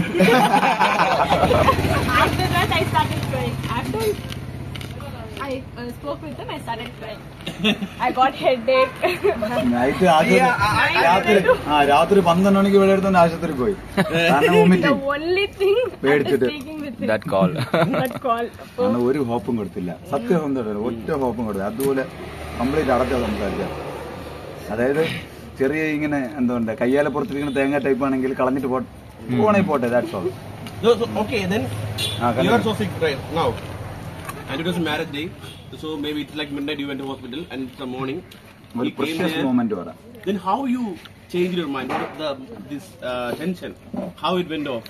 After that, I started crying. After I uh, spoke with him, I started crying. I got headache. Night ആശുപത്രി രാത്രി ആ രാത്രി പന്ത്രണ്ട് മണിക്ക് ഇവിടെ എടുത്തോണ്ട് ആശുപത്രി പോയി കാരണം the vomiting only thing after പേടിച്ചിട്ട്. speaking with him, that call that call. കാരണം ഒരു ഹോപ്പും കൊടുത്തില്ല സത്യസന്ധത ഒറ്റ ഹോപ്പും കൊടുത്തില്ല അതുപോലെ കംപ്ലീറ്റ് അടച്ചാ സംസാരിച്ച അതായത് ചെറിയ ഇങ്ങനെ എന്തുണ്ട് കയ്യാലെ പുറത്തിരിക്കുന്ന തേങ്ങ ടൈപ്പ് ആണെങ്കിൽ കളഞ്ഞിട്ട് പോ പോണേ പോട്ടെ that's all So, so, okay, then Ah, you are continue. so sick right now. And it was a marriage day. So maybe it's like midnight you went to hospital and it's the morning. ഒരു He came precious there. Moment പറ Then how you changed your mind? What is the this uh, tension? How it went off?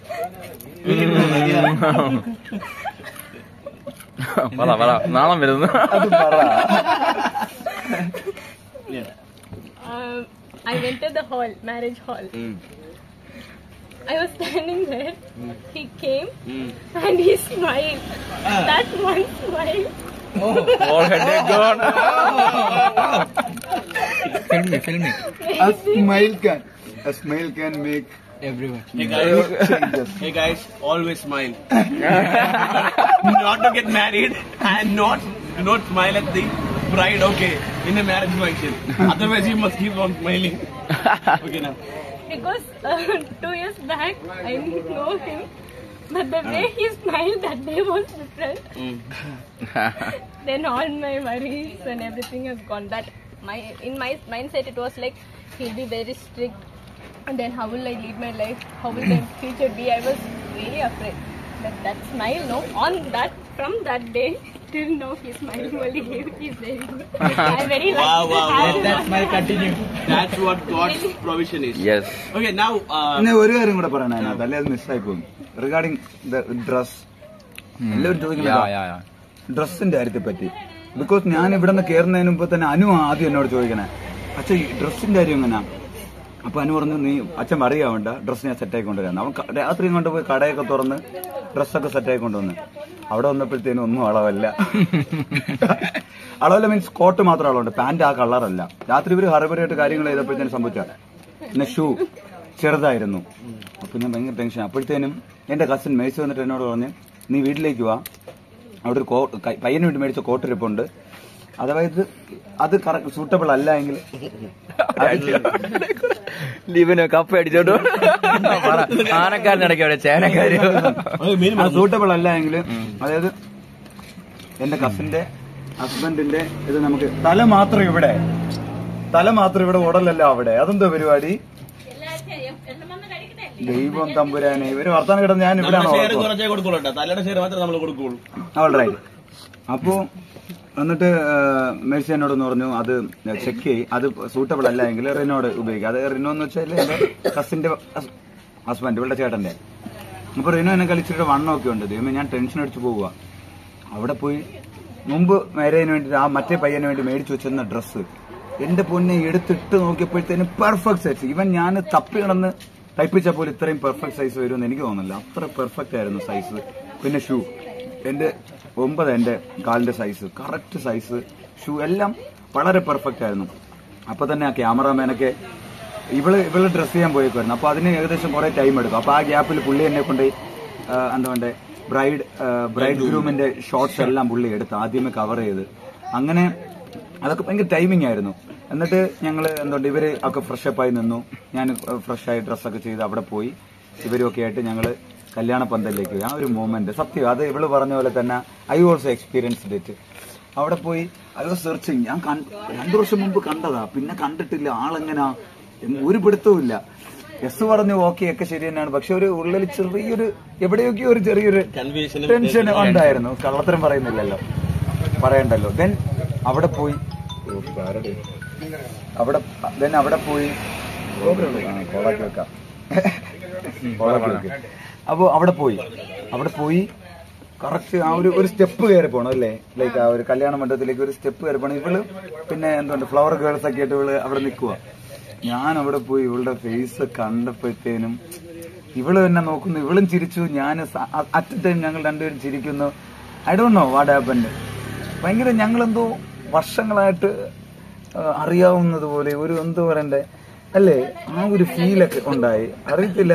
പറ പറ നാളം വരുന്നു അത് പറ Yeah. Um, I went to the hall, marriage hall. I was standing there. He came and he smiled. That one smile. Already gone filmy filmy A smile can a smile can make Hey guys, changes. hey guys, always smile. not to get married and not not smile at the bride. Okay, in a marriage function. Otherwise, you must keep on smiling. Okay now. Because uh, two years back, I didn't know him. But the way he smiled that day was different. then all my worries and everything has gone. That my in my mindset it was like he'll be very strict, and then how will I lead my life? How will the future be? I was really afraid. that, that smile, no, on that, from that day till now, he's smiling only. He's very good. I'm very lucky. Wow, wow, to have wow. him That's on my my- continue. That's what God's provision is. Yes Okay, now uh, പിന്നെ ഒരു കാര്യം കൂടെ പറയണ അതിനകത്ത് അല്ലെ അത് മിസ്സായി പോകും റിഗാർഡിംഗ് ഡ്രസ് എല്ലാവരും യാ ചോദിക്കുന്നത് യാ യാ ഡ്രസ്സിന്റെ കാര്യത്തെ പറ്റി ബിക്കോസ് ഞാൻ ഇവിടെ നിന്ന് കയറുന്നതിന് മുമ്പ് തന്നെ അനു ആദ്യം എന്നോട് ചോദിക്കണേ അച്ഛൻ ഈ ഡ്രസ്സിന്റെ കാര്യം എങ്ങനെയാ അപ്പൊ അനു പറഞ്ഞു നീ അച്ഛൻ അറിയാവണ്ട ഡ്രസ്സ് ഞാൻ സെറ്റായി കൊണ്ടുവരാം അവൻ ക- രാത്രി കൊണ്ടുപോയി കടയൊക്കെ തുറന്ന് ഡ്രസ്സൊക്കെ സെറ്റായി കൊണ്ടുവന്ന് അവിടെ വന്നപ്പോഴത്തേനും ഒന്നും അളവല്ല അളവല്ല മീൻസ് കോട്ട് മാത്രം അളവുണ്ട് പാന്റ് ആ കളറല്ല രാത്രി ഇവര് ഹറിബറിയായിട്ട് കാര്യങ്ങൾ ചെയ്തപ്പോഴത്തേനും സംഭവിച്ചാണ് പിന്നെ ഷൂ ചെറുതായിരുന്നു അപ്പൊ ഞാൻ ഭയങ്കര ടെൻഷൻ അപ്പോഴത്തേനും എന്റെ കസിൻ മേഴ്സ് വന്നിട്ട് എന്നോട് പറഞ്ഞ് നീ വീട്ടിലേക്ക് വാ അവിടെ ഒരു കോ- കൈ- പയ്യന് വേണ്ടി മേടിച്ച കോട്ട് ഇരിപ്പുണ്ട് അഥവാ ഇത് അത് സൂട്ടബിൾ അല്ല എങ്കിൽ ലിവിന് കപ്പ് അടിച്ചോണ്ട് ആനക്കാരനിടയ്ക്ക് അവിടെ ചേനക്കാര് സൂട്ടബിൾ അല്ല എങ്കിൽ അതായത് എന്റെ കസിന്റെ ഹസ്ബൻഡിന്റെ ഇത് നമുക്ക് തല മാത്രം ഇവിടെ തല മാത്രം ഇവിടെ ഉടലല്ല അവിടെ അതെന്തോ പരിപാടി ദൈവം തമ്പുരാനെ ഇവര് വർത്താനം കിടന്ന് ഞാൻ നമ്മുടെ ഷെയർ ഇവിടെ കുറച്ചേ കൊടുക്കുള്ളൂ കേട്ടോ തലയുടെ ഷെയർ മാത്രമേ നമ്മൾ കൊടുക്കുള്ളൂ ഓൾറൈറ്റ് അപ്പോ എന്നിട്ട് മേഴ്സി എന്നോടൊന്ന് പറഞ്ഞു അത് ചെക്ക് ചെയ് അത് സൂട്ടബിൾ അല്ല എങ്കിൽ റിനോട് ഉപയോഗിക്കുക അത് റിനോ എന്ന് വെച്ചാൽ എന്റെ കസിന്റെ ഹസ്ബൻഡ് ഇവളുടെ ചേട്ടന്റെ അപ്പൊ റിനോ എന്നെ കളിച്ചിട്ട് വണ്ണമൊക്കെ ഉണ്ട് ദൈവമേ ഞാൻ ടെൻഷൻ അടിച്ച് പോവുക അവിടെ പോയി മുമ്പ് മാരേജിന് വേണ്ടി ആ മറ്റേ പയ്യന് വേണ്ടി മേടിച്ചു വെച്ചിരുന്ന ഡ്രസ്സ് എന്റെ പൊന്നെ എടുത്തിട്ട് നോക്കിയപ്പോഴത്തേനും പെർഫെക്റ്റ് സൈസ് ഇവൻ ഞാൻ തപ്പി കിടന്ന് തയ്പ്പിച്ച പോലെ ഇത്രയും പെർഫെക്റ്റ് സൈസ് വരുമെന്ന് എനിക്ക് തോന്നുന്നില്ല അത്ര പെർഫെക്റ്റ് ആയിരുന്നു സൈസ് പിന്നെ ഷൂ എന്റെ ഒമ്പത് എന്റെ കാലിന്റെ സൈസ് കറക്റ്റ് സൈസ് ഷൂ എല്ലാം വളരെ പെർഫെക്റ്റ് ആയിരുന്നു അപ്പൊ തന്നെ ആ ക്യാമറാമാനൊക്കെ ഇവള് ഇവള് ഡ്രസ് ചെയ്യാൻ പോയേക്കുമായിരുന്നു അപ്പൊ അതിന് ഏകദേശം കുറെ ടൈം എടുക്കും അപ്പൊ ആ ഗ്യാപ്പിൽ പുള്ളി എന്നെ കൊണ്ട് എന്താ വേണ്ടേ ബ്രൈഡ് ബ്രൈഡ് ഗ്രൂമിന്റെ ഷോർട്സ് എല്ലാം പുള്ളി എടുത്ത് ആദ്യമേ കവർ ചെയ്ത് അങ്ങനെ അതൊക്കെ ഭയങ്കര ടൈമിംഗ് ആയിരുന്നു എന്നിട്ട് ഞങ്ങൾ എന്തുകൊണ്ട് ഇവര് ഒക്കെ ഫ്രഷ് അപ്പ് ആയി നിന്നു ഞാൻ ഫ്രഷ് ആയി ഡ്രസ്സൊക്കെ ചെയ്ത് അവിടെ പോയി ഇവരും ഒക്കെ ആയിട്ട് ഞങ്ങള് കല്യാണ പന്തലിലേക്ക് പോയി ആ ഒരു മൂമെന്റ് സത്യം അത് ഇവള് പറഞ്ഞ പോലെ തന്നെ ഐ ഓൾസോ എക്സ്പീരിയൻസ് ഇറ്റ് അവിടെ പോയി ഐ വാസ് സെർച്ചിങ് ഞാൻ കണ്ട- രണ്ടു വർഷം മുമ്പ് കണ്ടതാ പിന്നെ കണ്ടിട്ടില്ല ആളെങ്ങനാ എന്ന് ഒരു പിടുത്തവും ഇല്ല എസ് പറഞ്ഞു ഓക്കെ ഒക്കെ ശരി തന്നെയാണ് പക്ഷെ ഒരു ഉള്ളിൽ ചെറിയൊരു എവിടെയൊക്കെയോ ഒരു ചെറിയൊരു കൺഫ്യൂഷനും ടെൻഷൻ ഉണ്ടായിരുന്നു കള്ളത്തരം പറയുന്നില്ലല്ലോ പറയണ്ടല്ലോ ദെൻ അവിടെ പോയി ഓ, ആരുടെ? അവിടെ ദെൻ അവിടെ പോയി ആ, കോളാക്കി വെക്കാം കോളാക്കി വെക്കാം അപ്പൊ അവിടെ പോയി അവിടെ പോയി കറക്റ്റ് ആ ഒരു ഒരു സ്റ്റെപ്പ് കയറി പോണം അല്ലേ ലൈക്ക് ആ ഒരു കല്യാണ മണ്ഡപത്തിലേക്ക് ഒരു സ്റ്റെപ്പ് കയറി പോണം ഇവള് പിന്നെ എന്തുണ്ട് ഫ്ലവർ ഗേൾസ് ഒക്കെ ആയിട്ട് ഇവള് അവിടെ നിൽക്കുക ഞാൻ അവിടെ പോയി ഇവളുടെ ഫേസ് കണ്ടപ്പോഴത്തേനും ഇവള് തന്നെ നോക്കുന്നു ഇവളും ചിരിച്ചു ഞാൻ അറ്റ് ടൈം ഞങ്ങൾ രണ്ടുപേരും ചിരിക്കുന്നു I don't know what happened ഭയങ്കര ഞങ്ങളെന്തോ വർഷങ്ങളായിട്ട് ആ, അറിയാവുന്നത് പോലെ ഒരു എന്തോ പറയണ്ടേ അല്ലേ ആ ഒരു ഫീലൊക്കെ ഉണ്ടായി അറിയത്തില്ല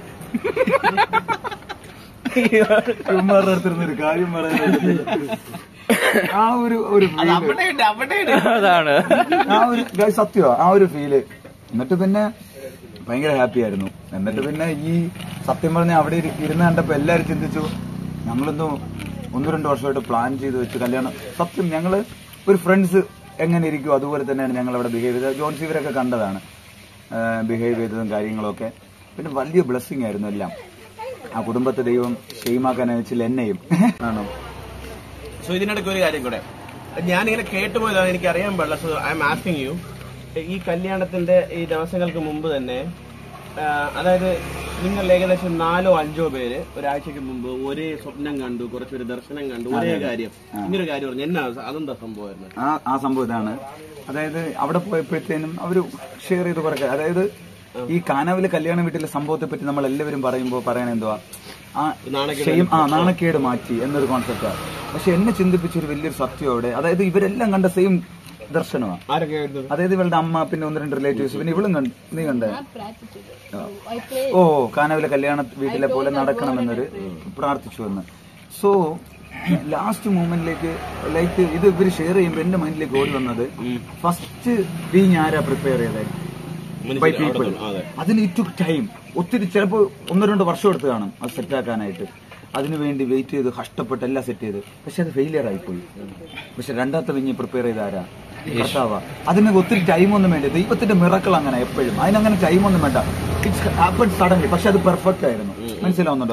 ഇവന്മാരുടെ അടുത്തിരുന്ന് ഒരു കാര്യം പറയാൻ ആ ഒരു ഒരു feel. അവിടെയുണ്ട് അവിടെയുണ്ട് അതാണ് ആ ഒരു guys, സത്യമാ ആ ഒരു ഫീല് എന്നിട്ട് പിന്നെ ഭയങ്കര ഹാപ്പി ആയിരുന്നു എന്നിട്ട് പിന്നെ ഈ സത്യം പറഞ്ഞ അവിടെ ഇരി- ഇരുന്ന് കണ്ടപ്പോ എല്ലാരും ചിന്തിച്ചു ഞങ്ങളെന്തോ ഒന്ന് രണ്ട് വർഷമായിട്ട് പ്ലാൻ ചെയ്ത് വെച്ച് കല്യാണം സത്യം ഞങ്ങള് ഒരു ഫ്രണ്ട്സ് എങ്ങനെ ഇരിക്കും അതുപോലെ തന്നെയാണ് ഞങ്ങൾ അവിടെ ബിഹേവ് ചെയ്തത് ജോൺസ് ഇവരൊക്കെ കണ്ടതാണ് ബിഹേവ് ചെയ്തതും കാര്യങ്ങളൊക്കെ പിന്നെ വലിയ ബ്ലെസ്സിങ് ആയിരുന്നു എല്ലാം ആ കുടുംബത്തെ ദൈവം ഷെയ്മാക്കാൻ അയച്ചില്ല എന്നെയും ആണോ സോ ഇതിനിടയ്ക്ക് ഒരു കാര്യം കൂടെ ഞാനിങ്ങനെ കേട്ടുപോയതാണ് എനിക്ക് അറിയാൻ പാടില്ല so I'm asking you ഈ കല്യാണത്തിന്റെ ഈ ദിവസങ്ങൾക്ക് മുമ്പ് തന്നെ ആ, അതായത് നിങ്ങൾ ഏകദേശം നാലോ അഞ്ചോ പേര് ഒരാഴ്ചക്ക് മുമ്പ് ഒരേ സ്വപ്നം കണ്ടു കുറച്ചൊരു ദർശനം കണ്ടു ഒരേ കാര്യം ഇങ്ങനൊരു കാര്യം പറഞ്ഞു എന്നാ അതെന്താ സംഭവമായിരുന്നു ആ ആ സംഭവം ഇതാണ് അതായത് അവിടെ പോയപ്പോഴത്തേനും അവര് ഷെയർ ചെയ്ത് കുറക്കെ അതായത് ഈ കാനാവിലെ കല്യാണ വീട്ടിലെ സംഭവത്തെ പറ്റി നമ്മൾ എല്ലാവരും പറയുമ്പോൾ പറയണ എന്തുവാ ആ ഷെയിം ആ നാണക്കേട് മാറ്റി എന്നൊരു കോൺസെപ്റ്റാണ് പക്ഷെ എന്നെ ചിന്തിപ്പിച്ച ഒരു വലിയൊരു സത്യം അവിടെ അതായത് ഇവരെല്ലാം കണ്ട സെയിം ദർശനമാണ് ആരൊക്കെ ആയിരുന്നു അതായത് ഇവളുടെ അമ്മ പിന്നെ ഒന്ന് രണ്ട് റിലേറ്റീവ്സ് പിന്നെ ഇവളും കണ്ട് നീ കണ്ടേ I play ഓ കാനാവിലെ കല്യാണ വീട്ടിലെ പോലെ നടക്കണമെന്നൊരു പ്രാർത്ഥിച്ചു എന്ന് സോ ലാസ്റ്റ് മൂമെന്റിലേക്ക് ലൈക്ക് ഇത് ഇവര് ഷെയർ ചെയ്യുമ്പോൾ എന്റെ മൈൻഡിലേക്ക് ഓടി വന്നത് ഫസ്റ്റ് ബീങ് ആരാ പ്രിപ്പയർ ചെയ്തത് ബൈ പീപ്പിൾ അതെ അതിന് ഇറ്റ് ടുക്ക് ടൈം ഒത്തിരി ചിലപ്പോൾ ഒന്നോ രണ്ടോ വർഷം എടുത്ത് കാണും അത് സെറ്റാക്കാനായിട്ട് അതിനു വേണ്ടി വെയിറ്റ് ചെയ്ത് കഷ്ടപ്പെട്ട് എല്ലാം സെറ്റ് ചെയ്ത് പക്ഷെ അത് ഫെയിലിയർ ആയിപ്പോയി പക്ഷെ രണ്ടാമത്തെ വിഞ്ഞ് പ്രിപ്പയർ ചെയ്ത ആരാ കർത്താവാ അതിന് ഒത്തിരി ടൈമൊന്നും വേണ്ട ദൈവത്തിന്റെ മിറക്കൾ അങ്ങനെ എപ്പോഴും അതിനങ്ങനെ ടൈമൊന്നും വേണ്ട ഇറ്റ്സ് ഹാപ്പൺ സഡൻലി പക്ഷെ അത് പെർഫെക്റ്റ് ആയിരുന്നു മനസ്സിലാവുന്നുണ്ടോ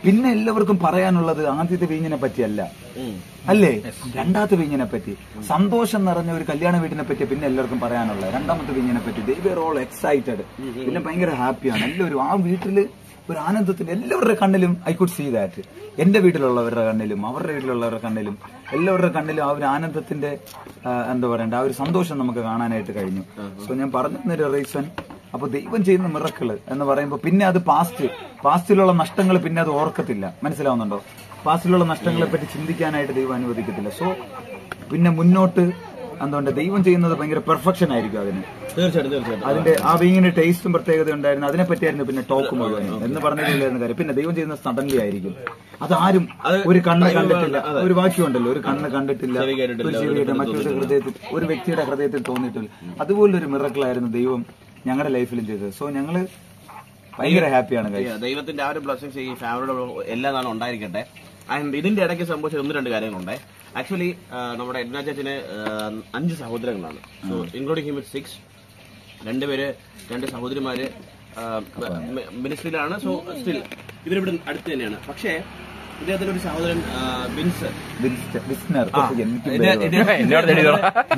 പിന്നെ എല്ലാവർക്കും പറയാനുള്ളത് ആദ്യത്തെ വീഞ്ഞിനെ പറ്റിയല്ല അല്ലേ രണ്ടാമത്തെ വീഞ്ഞിനെ പറ്റി സന്തോഷം നിറഞ്ഞ ഒരു കല്യാണ വീടിനെ പറ്റി പിന്നെ എല്ലാവർക്കും പറയാനുള്ളത് രണ്ടാമത്തെ വീഞ്ഞിനെ പറ്റി ദേ വേർ ഓൾ എക്സൈറ്റഡ് പിന്നെ ഭയങ്കര ഹാപ്പിയാണ് എല്ലാവരും ആ വീട്ടില് ഒരു ആനന്ദത്തിന്റെ എല്ലാവരുടെ കണ്ണിലും ഐ കുഡ് സീ ദാറ്റ് എന്റെ വീട്ടിലുള്ളവരുടെ കണ്ണിലും അവരുടെ വീട്ടിലുള്ളവരുടെ കണ്ണിലും എല്ലാവരുടെ കണ്ണിലും ആ ഒരു ആനന്ദത്തിന്റെ ആ, എന്താ പറയണ്ട ആ ഒരു സന്തോഷം നമുക്ക് കാണാനായിട്ട് കഴിഞ്ഞു സോ ഞാൻ പറഞ്ഞൊരു റീസൺ അപ്പൊ ദൈവം ചെയ്യുന്ന മിറക്കിള് എന്ന് പറയുമ്പോൾ പിന്നെ അത് പാസ്റ്റ് പാസ്റ്റിലുള്ള നഷ്ടങ്ങൾ പിന്നെ അത് ഓർക്കത്തില്ല മനസ്സിലാവുന്നുണ്ടോ പാസ്റ്റിലുള്ള നഷ്ടങ്ങളെ പറ്റി ചിന്തിക്കാനായിട്ട് ദൈവം അനുവദിക്കത്തില്ല സോ പിന്നെ മുന്നോട്ട് എന്തുകൊണ്ട് ദൈവം ചെയ്യുന്നത് ഭയങ്കര പെർഫെക്ഷൻ ആയിരിക്കും അതിന് തീർച്ചയായിട്ടും തീർച്ചയായിട്ടും അതിന്റെ ആ വീങ്ങിന്റെ ടേസ്റ്റും പ്രത്യേകത ഉണ്ടായിരുന്നു അതിനെ പറ്റിയായിരുന്നു പിന്നെ ടോക്ക് മുഴുവനും എന്ന് പറഞ്ഞില്ലായിരുന്നു കാര്യം പിന്നെ ദൈവം ചെയ്യുന്ന സഡൻലി ആയിരിക്കും അതാരും ഒരു കണ്ണ് കണ്ടിട്ടില്ല ഒരു വാക്യമുണ്ടല്ലോ ഒരു കണ്ണ് കണ്ടിട്ടില്ല ചെവി കേട്ടിട്ടില്ല, ഒരു ചെവി കേട്ടില്ല മറ്റൊരു ഹൃദയത്തിൽ ഒരു വ്യക്തിയുടെ ഹൃദയത്തിൽ തോന്നിയിട്ടില്ല അതുപോലൊരു മിറക്കിളായിരുന്നു ദൈവം ഞങ്ങളുടെ ലൈഫിലും ചെയ്തത് സോ ഞങ്ങള് ഭയങ്കര ഹാപ്പിയാണ് guys. Yeah, ദൈവത്തിന്റെ ആ ഒരു ബ്ലസ്സിങ്സ് ഈ ഫാമിലിയുടെ എല്ലാ നാളും ഉണ്ടായിരിക്കട്ടെ ആൻഡ് ഇതിന്റെ ഇടയ്ക്ക് സംഭവിച്ച ഒന്ന് രണ്ട് കാര്യങ്ങളുണ്ട് ആക്ച്വലി നമ്മുടെ എഡ്ന ചേച്ചിന് അഞ്ച് സഹോദരങ്ങളാണ് so including him with six രണ്ടുപേര് രണ്ട് സഹോദരിമാര് മിനിസ്ട്രിയിലാണ് സോ സ്റ്റിൽ ഇവരിവിടെ അടുത്ത് തന്നെയാണ് പക്ഷേ ഇദ്ദേഹത്തിന്റെ ഒരു സഹോദരൻ ആ, വിൻസ് വിൻസ്റ്റ- വിസ്നർ. എനിക്ക് ഇത് പേര് ഇത് എന്നോട് എഴുതിയോളാം.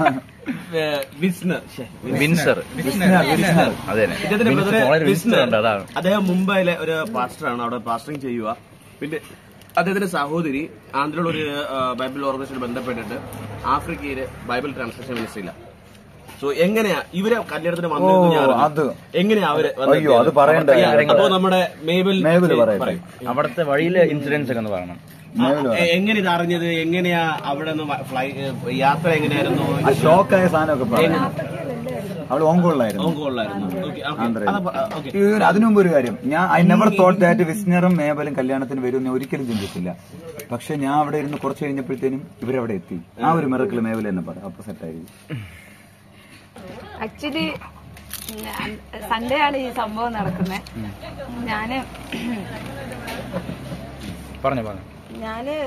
ഏഹ്, വിസ്നർ ശ്ശെ, വിൻസർ വിസ്നർ, വിസ്നർ. അതെ തന്നെ. ഇദ്ദേഹത്തിന്റെ വിൻസർ brother വളരെ വിൻസർ വിസ്നർ. ഉണ്ട് അതാണ് അദ്ദേഹം മുംബൈയിലെ ഒരു പാസ്റ്ററാണ് അവിടെ പാസ്റ്ററിങ് ചെയ്യുക പിന്നെ അദ്ദേഹത്തിന്റെ സഹോദരി ആന്ധ്രയിലുള്ള ഒരു ആ, ബൈബിൾ ഓർഗനൈസേഷൻ ബന്ധപ്പെട്ടിട്ട് ആഫ്രിക്കയില് ബൈബിൾ ട്രാൻസ്ലേഷൻ മിനിസ്ട്രിയില്ല സോ എങ്ങനെയാ ഇവരെ കല്യാണത്തിന് വന്നിരുന്നു ഞാൻ അറിഞ്ഞു. അത്. എങ്ങനെയാ അവര് അയ്യോ, അത് പറയണ്ട. അപ്പോ നമ്മുടെ മേബിൾ മേബിൾ പറയട്ടെ. പറയും. അവിടുത്തെ വഴിയിലെ ഇൻസിഡൻസ് ഒക്കെ ഒന്ന് പറയണം ആ, എ- എങ്ങനെ ഇത് അറിഞ്ഞത് എങ്ങനെയാ അവിടെ നിന്ന് ഫ്ലൈ യാത്ര എങ്ങനെയായിരുന്നു ആ ഷോക്കായ സാധനമൊക്കെ പറഞ്ഞു അവള് ഓങ്കോളിലായിരുന്നു കൊള്ളായിരുന്നു ഓക്കെ ആന്ധ്രയിൽ. ഓക്കെ ഈ- അതിനു മുമ്പ് ഒരു കാര്യം ഞാൻ ഐ നെവർ തോട്ട് ദാറ്റ് വിസ്നറും മേബലും കല്യാണത്തിന് വരും എന്ന് ഞാൻ ഒരിക്കലും ചിന്തിച്ചില്ല പക്ഷെ ഞാൻ അവിടെ ഇരുന്ന് കുറച്ച് കഴിഞ്ഞപ്പോഴത്തേനും ഇവരവിടെ എത്തി ആ ഒരു മിറക്കിൾ മേബൽ എന്ന് പറയാം അപ്പൊ സെറ്റായിരിക്കും ആക്ച്വലി സൺഡേ ആണ് ഈ സംഭവം നടക്കുന്നത് ഞാന് പറഞ്ഞു പറഞ്ഞു ഞാന്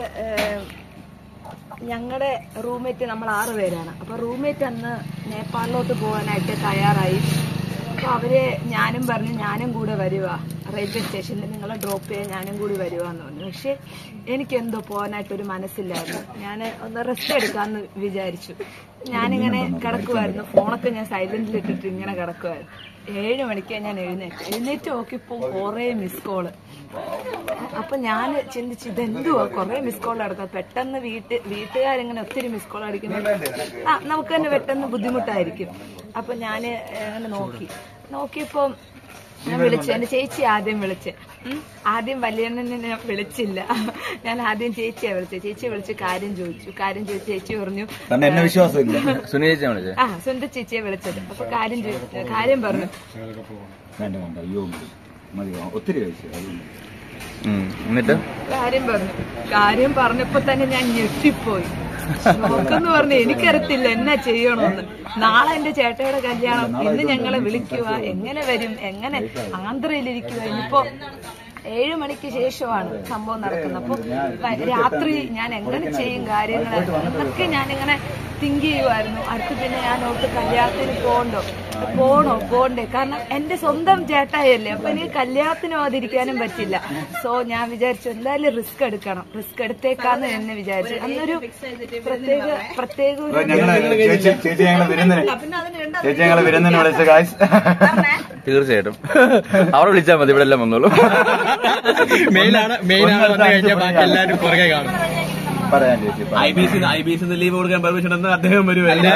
ഞങ്ങളുടെ റൂംമേറ്റ് നമ്മൾ ആറ് പേരാണ് അപ്പൊ റൂംമേറ്റ് അന്ന് നേപ്പാളിലോട്ട് പോകാനായിട്ട് തയ്യാറായി അപ്പൊ അവര് ഞാനും പറഞ്ഞു ഞാനും കൂടെ വരുക റെയിൽവേ സ്റ്റേഷനിൽ നിങ്ങളെ ഡ്രോപ്പ് ചെയ്യാൻ ഞാനും കൂടി വരുക എന്ന് പറഞ്ഞു പക്ഷെ എനിക്ക് എന്തോ പോകാനായിട്ടൊരു മനസ്സില്ലായിരുന്നു ഞാൻ ഒന്ന് റെസ്റ്റ് എടുക്കാന്ന് വിചാരിച്ചു ഞാനിങ്ങനെ കിടക്കുമായിരുന്നു ഫോണൊക്കെ ഞാൻ സൈലന്റിൽ ഇട്ടിട്ട് ഇങ്ങനെ കിടക്കുമായിരുന്നു ഏഴ് മണിക്ക് ഞാൻ എഴുന്നേറ്റ് എഴുന്നേറ്റ് നോക്കിയപ്പോ കുറേ മിസ് കോള് അപ്പൊ ഞാൻ ചിന്തിച്ചു ഇതെന്തുവാ കുറെ മിസ് കോൾ അടക്കാം പെട്ടെന്ന് വീട്ട് വീട്ടുകാരിങ്ങനെ ഒത്തിരി മിസ് കോൾ അടിക്കുമ്പോൾ ആ നമുക്ക് തന്നെ പെട്ടെന്ന് ബുദ്ധിമുട്ടായിരിക്കും അപ്പൊ ഞാൻ അങ്ങനെ നോക്കി നോക്കിയപ്പോ ഞാൻ വിളിച്ചു എന്റെ ചേച്ചി ആദ്യം വിളിച്ച് ഉം. ആദ്യം വലിയണ്ണനെ ഞാൻ വിളിച്ചില്ല ഞാൻ ആദ്യം ചേച്ചിയെ വിളിച്ചത് ചേച്ചിയെ വിളിച്ച് കാര്യം ചോദിച്ചു കാര്യം ചോദിച്ചു ചേച്ചി പറഞ്ഞു കാരണം എന്നെ വിശ്വാസമില്ല സുനീച്ച വിളിച്ചേ ആ സ്വന്തം ചേച്ചിയെ വിളിച്ചത് അപ്പൊ കാര്യം ചോദിച്ചു കാര്യം പറഞ്ഞു വേണ്ട വേണ്ട അയ്യോ മതി ഒത്തിരി കഴിച്ചു അതുകൊണ്ട്. ഉം. എന്നിട്ട് കാര്യം പറഞ്ഞു കാര്യം പറഞ്ഞപ്പോ തന്നെ ഞാൻ ഞെട്ടിപ്പോയി നോക്കെന്ന് പറഞ്ഞു എനിക്കറിയത്തില്ല എന്നാ ചെയ്യണമെന്ന് നാളെ എന്റെ ചേട്ടയുടെ കല്യാണം ഇന്ന് ഞങ്ങളെ വിളിക്കുക എങ്ങനെ വരും എങ്ങനെ ആന്ധ്രയിലിരിക്കുക ഇനിയിപ്പോ ഏഴു മണിക്ക് ശേഷമാണ് സംഭവം നടക്കുന്നത് അപ്പൊ വ- രാത്രി ഞാൻ എങ്ങനെ ചെയ്യും കാര്യങ്ങൾ എന്നൊക്കെ ഞാനിങ്ങനെ തിങ്ക് ചെയ്യുമായിരുന്നു അടുത്ത് പിന്നെ ഞാൻ ഓർത്ത് കല്യാണത്തിന് പോകണ്ടോ പോണോ പോണ്ടേ കാരണം എന്റെ സ്വന്തം ചേട്ടായല്ലേ അപ്പൊ എനിക്ക് കല്യാണത്തിന് പോകാതിരിക്കാനും പറ്റില്ല സോ ഞാൻ വിചാരിച്ചു എന്തായാലും റിസ്ക് എടുക്കണം റിസ്ക് എടുത്തേക്കാന്ന് എന്നെ വിചാരിച്ചു അന്നൊരു പ്രത്യേക പ്രത്യേക അപ്പൊ ഒരു ഞങ്ങള് ചേച്ചി ചേച്ചി ഞങ്ങളെ വിരുന്നിന് ചേച്ചി ഞങ്ങളെ വിരുന്നിന് വിളിച്ച കാശ് തീർച്ചയായിട്ടും അവിടെ വിളിച്ചാൽ മതി ഇവിടെ എല്ലാം വന്നോളൂ മെയിലാണ് മെയിലാണ് വന്നു കഴിഞ്ഞാൽ ബാക്കി എല്ലാവരും പുറകെ കാണും പറയാൻ ചേച്ചി പറയാം. I B C I B C leave കൊടുക്കാൻ പെർമിഷൻ എന്ന് അദ്ദേഹം വരുമല്ലോ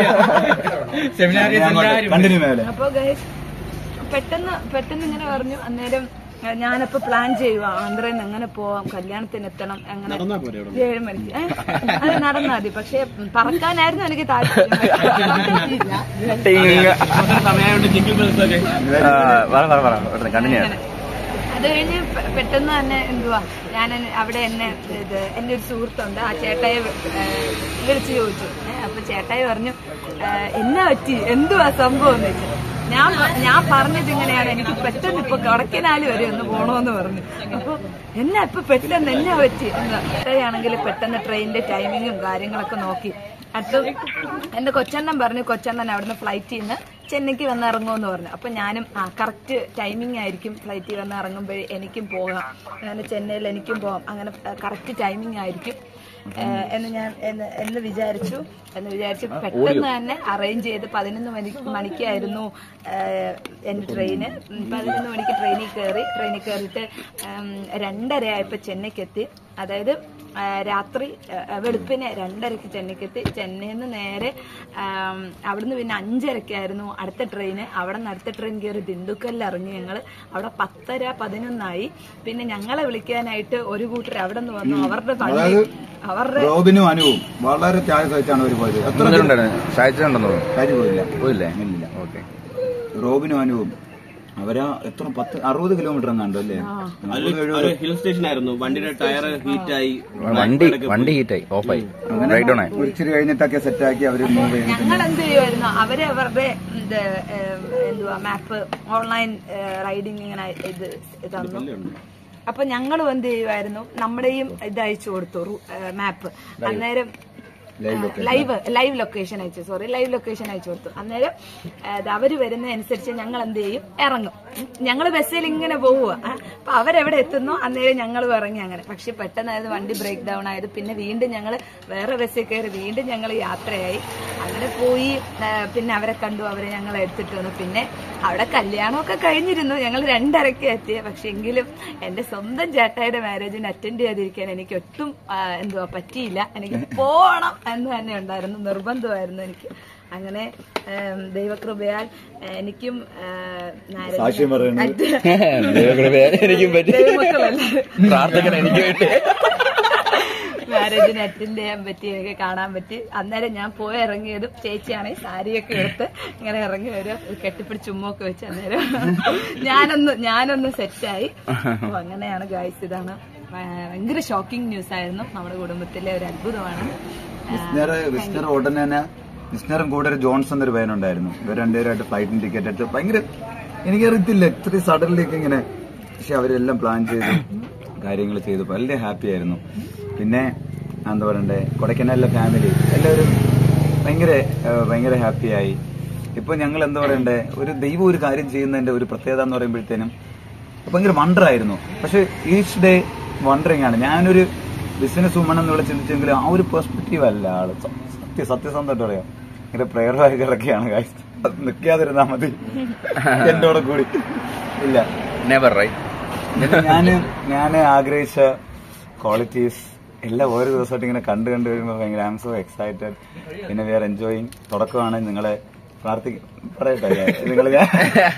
സെമിനാരി ഞാൻ അങ്ങോട്ട് എല്ലാവരും കണ്ടിന്യൂ മേലെ അപ്പൊ ഗൈസ് പെട്ടെന്ന് പെട്ടെന്ന് ഇങ്ങനെ പറഞ്ഞു അന്നേരം ഏഹ്, ഞാനപ്പോ പ്ലാൻ ചെയ്യുക ആന്ധ്രയിൽ നിന്ന് എങ്ങനെ പോവാം കല്യാണത്തിന് എത്തണം അങ്ങനെ ഏഴ് മണിക്ക് ഏഹ്? അത് നടന്നാ മതി പക്ഷെ പറക്കാനായിരുന്നു എനിക്ക് താല്പര്യം സമയമായിട്ട് ജിങ്കിൾ ബെൽസ് ഒക്കെ പറ പറ പറ പെട്ടെന്ന് കണ്ടിന്യൂ അങ്ങനെ. അത് കഴിഞ്ഞ് പെ- പെട്ടെന്ന് തന്നെ എന്തുവാ ഞാൻ എന്നെ- അവിടെ എന്നെ ഇത് എന്റെ ഒരു സുഹൃത്തുണ്ട് ആ ചേട്ടായി വിളിച്ചു ചോദിച്ചു ഏ, അപ്പൊ ചേട്ടായി പറഞ്ഞു "ഏ, എന്നാ പറ്റി എന്തുവാ സംഭവം എന്ന് വെച്ചു ഞാൻ പ- ഞാൻ പറഞ്ഞത് ഇങ്ങനെയാണ് എനിക്ക് പെട്ടെന്ന് ഇപ്പൊ കൊടക്കനാല് വരെ ഒന്ന് പോണോന്ന് പറഞ്ഞു അപ്പൊ എന്നാ ഇപ്പൊ പെട്ടെന്ന് എന്നാ പറ്റി എന്ന് ചേട്ടായാണെങ്കിൽ പെട്ടെന്ന് ട്രെയിനിന്റെ ടൈമിങ്ങും കാര്യങ്ങളൊക്കെ നോക്കി അടുത്ത് എന്റെ കൊച്ചണ്ണൻ പറഞ്ഞു കൊച്ചണ്ണൻ അവിടുന്ന് ഫ്ലൈറ്റിൽ നിന്ന് ചെന്നൈക്ക് വന്ന് ഇറങ്ങുമെന്ന് പറഞ്ഞു അപ്പൊ ഞാനും ആ കറക്റ്റ് ടൈമിംഗ് ആയിരിക്കും ഫ്ലൈറ്റിൽ വന്ന് ഇറങ്ങുമ്പോഴേ എനിക്കും പോകാം അങ്ങനെ ചെന്നൈയിൽ എനിക്കും പോകാം അങ്ങനെ കറക്റ്റ് ടൈമിംഗ് ആയിരിക്കും ഏഹ് എന്ന് ഞാൻ എന്ന് എന്ന് വിചാരിച്ചു എന്ന് വിചാരിച്ചു പെട്ടെന്ന് തന്നെ അറേഞ്ച് ചെയ്ത് പതിനൊന്ന് മണി മണിക്കായിരുന്നു ഏഹ് എന്റെ ട്രെയിന് ഉം, പതിനൊന്ന് മണിക്ക് ട്രെയിനിൽ കയറി ട്രെയിനിൽ കയറിയിട്ട് ഉം, രണ്ടര ആയപ്പോൾ ചെന്നൈക്ക് എത്തി അതായത് ആ, രാത്രി ആ, വെളുപ്പിന് രണ്ടരയ്ക്ക് ചെന്നൈക്ക് എത്തി ചെന്നൈയിൽ നിന്ന് നേരെ ആം, അവിടുന്ന് പിന്നെ അഞ്ചരക്കായിരുന്നു അടുത്ത ട്രെയിന് അവിടെ നിന്ന് അടുത്ത ട്രെയിൻ കയറി ദിണ്ടുക്കലിൽ ഇറങ്ങി ഞങ്ങൾ അവിടെ പത്തര പതിനൊന്നായി പിന്നെ ഞങ്ങളെ വിളിക്കാനായിട്ട് ഒരു കൂട്ടർ അവിടെ നിന്ന് വന്നു അവരുടെ വണ്ടി അവരുടെ റോബിനും അനുവും വളരെ ത്യാഗം സഹിച്ചാണ് അവർ പോയത് എത്ര ഉണ്ടായിരുന്നു ഷായച്ചുണ്ടെന്ന് തോന്നുന്നു കാര്യം പോയില്ല പോയില്ലേ ഇല്ലില്ല ഓക്കെ റോബിനും അനുവും അവരാ എത്ര പത്ത് അറുപത് കിലോമീറ്റർ എങ്ങാണ്ടോ അല്ലേ ഒരു ഹിൽ സ്റ്റേഷൻ ആയിരുന്നു വണ്ടിയുടെ ടയർ ഹീറ്റായി വണ്ടി വണ്ടി ഹീറ്റായി ഓഫായി ബ്രേക്ക് ഡൗൺ ആയി ഇച്ചിരി കഴിഞ്ഞിട്ടൊക്കെ സെറ്റാക്കി അവർ മൂവ് ചെയ്ത് ഞങ്ങൾ എന്ത് ചെയ്യുമായിരുന്നു അവര് അവരുടെ ഇത് ഏം, എന്തുവാ മാപ്പ് ഓൺലൈൻ റൈഡിങ് ഇങ്ങനെ ഇത് തന്നു അപ്പൊ ഞങ്ങളും എന്ത് ചെയ്യുമായിരുന്നു നമ്മുടെയും ഇത് അയച്ചു കൊടുത്തു മാപ്പ് അന്നേരം ലൈവ് ലൈവ് ലൊക്കേഷൻ അയച്ചു സോറി ലൈവ് ലൊക്കേഷൻ അയച്ചു കൊടുത്തു അന്നേരം ആ, ഇത് അവര് വരുന്നതനുസരിച്ച് ഞങ്ങൾ എന്ത് ചെയ്യും ഇറങ്ങും ഞങ്ങൾ ബസ്സിൽ ഇങ്ങനെ പോവുക അപ്പൊ അവരെവിടെ എത്തുന്നു അന്നേരം ഞങ്ങൾ ഇറങ്ങി അങ്ങനെ പക്ഷെ പെട്ടെന്നായത് വണ്ടി ബ്രേക്ക് ഡൗൺ ആയത് പിന്നെ വീണ്ടും ഞങ്ങൾ വേറെ ബസ്സിൽ കയറി വീണ്ടും ഞങ്ങൾ യാത്രയായി അങ്ങനെ പോയി ആ, പിന്നെ അവരെ കണ്ടു അവരെ ഞങ്ങൾ എടുത്തിട്ട് വന്നു പിന്നെ അവിടെ കല്യാണമൊക്കെ കഴിഞ്ഞിരുന്നു ഞങ്ങൾ രണ്ടരക്ക് എത്തിയ പക്ഷെ എങ്കിലും എന്റെ സ്വന്തം ചേട്ടായുടെ മാരേജിന് അറ്റൻഡ് ചെയ്തിരിക്കാൻ എനിക്ക് ഒട്ടും ആ, എന്തുവാ പറ്റിയില്ല എനിക്ക് പോകണം എന്ന് തന്നെ ഉണ്ടായിരുന്നു നിർബന്ധമായിരുന്നു എനിക്ക് അങ്ങനെ ഏം, ദൈവകൃപയാൽ ഏ, എനിക്കും ഏ, നാരദ- സാക്ഷ്യം പറയുന്നു. മറ്റ് എനിക്കും പറ്റി ദൈവമക്കളല്ലേ പ്രാർത്ഥന എനിക്ക് വേണ്ടി മാരേജിന് അറ്റൻഡ് ചെയ്യാൻ പറ്റി എനിക്ക് കാണാൻ പറ്റി അന്നേരം ഞാൻ പോയി ഇറങ്ങിയതും ചേച്ചിയാണെങ്കിൽ സാരിയൊക്കെ എടുത്ത് ഇങ്ങനെ ഇറങ്ങി വരും ഒരു കെട്ടിപ്പിടിച്ച് ഉമ്മൊക്കെ വെച്ച് അന്നേരം ഞാനൊന്ന് ഞാനൊന്ന് സെറ്റായി അപ്പൊ അങ്ങനെയാണ് ഗായ്സ് ഇതാണ് ഭയങ്കര ഷോക്കിംഗ് ന്യൂസ് ആയിരുന്നു നമ്മുടെ കുടുംബത്തിലെ ഒരു അത്ഭുതമാണ് വിസ്നർ വിസ്നർ ഉടനെ തന്നെ വിസ്നറും കൂടെ ഒരു ജോൺസൺ എന്നൊരു പയ്യനുണ്ടായിരുന്നു ഇവർ രണ്ടുപേരായിട്ട് ഫ്ലൈറ്റിന് ടിക്കറ്റ് എടുത്ത് ഭയങ്കര എനിക്കറിയത്തില്ല ഇത്ര സഡൻലിയൊക്കെ ഇങ്ങനെ പക്ഷെ അവരെല്ലാം പ്ലാൻ ചെയ്തു കാര്യങ്ങൾ ചെയ്തു വളരെ ഹാപ്പി ആയിരുന്നു പിന്നെ എന്താ പറയണ്ടേ കൊടൈക്കനാലിലെ ഫാമിലി എല്ലാവരും ഭയങ്കര ആ, ഭയങ്കര ഹാപ്പിയായി ഇപ്പൊ ഞങ്ങൾ എന്താ പറയണ്ടേ ഒരു ദൈവം ഒരു കാര്യം ചെയ്യുന്നതിന്റെ ഒരു പ്രത്യേകത എന്ന് പറയുമ്പോഴത്തേനും ഭയങ്കര വണ്ടറായിരുന്നു പക്ഷെ ഈച്ച് ഡേ വണ്ടറിങ് ആണ് ഞാനൊരു ബിസിനസ് വുമൺ എന്നുള്ള ചിന്തിച്ചെങ്കിലും ആ ഒരു പെർസ്പെക്റ്റീവ് അല്ല ആള് സ- സത്യ സത്യസന്ധമായിട്ട് പറയാം ഇങ്ങനെ പ്രെയർ വായി കിടക്കുകയാണ് guys. അത് നിൽക്കാതിരുന്നാ മതി എന്റെ കൂടെ കൂടി ഇല്ല നെവർ റൈറ്റ് എന്നിട്ട് ഞാന് ഞാന് ആഗ്രഹിച്ച ക്വാളിറ്റീസ് എല്ലാം ഓരോ ദിവസമായിട്ട് ഇങ്ങനെ കണ്ടു കണ്ടു വരുമ്പോൾ ഭയങ്കര ഐ എം സോ എക്സൈറ്റഡ് പിന്നെ വി ആർ എൻജോയിങ് തുടക്കമാണ് നിങ്ങളെ പ്രാർത്ഥിക്ക പറയട്ടെ നിങ്ങൾ ഞാൻ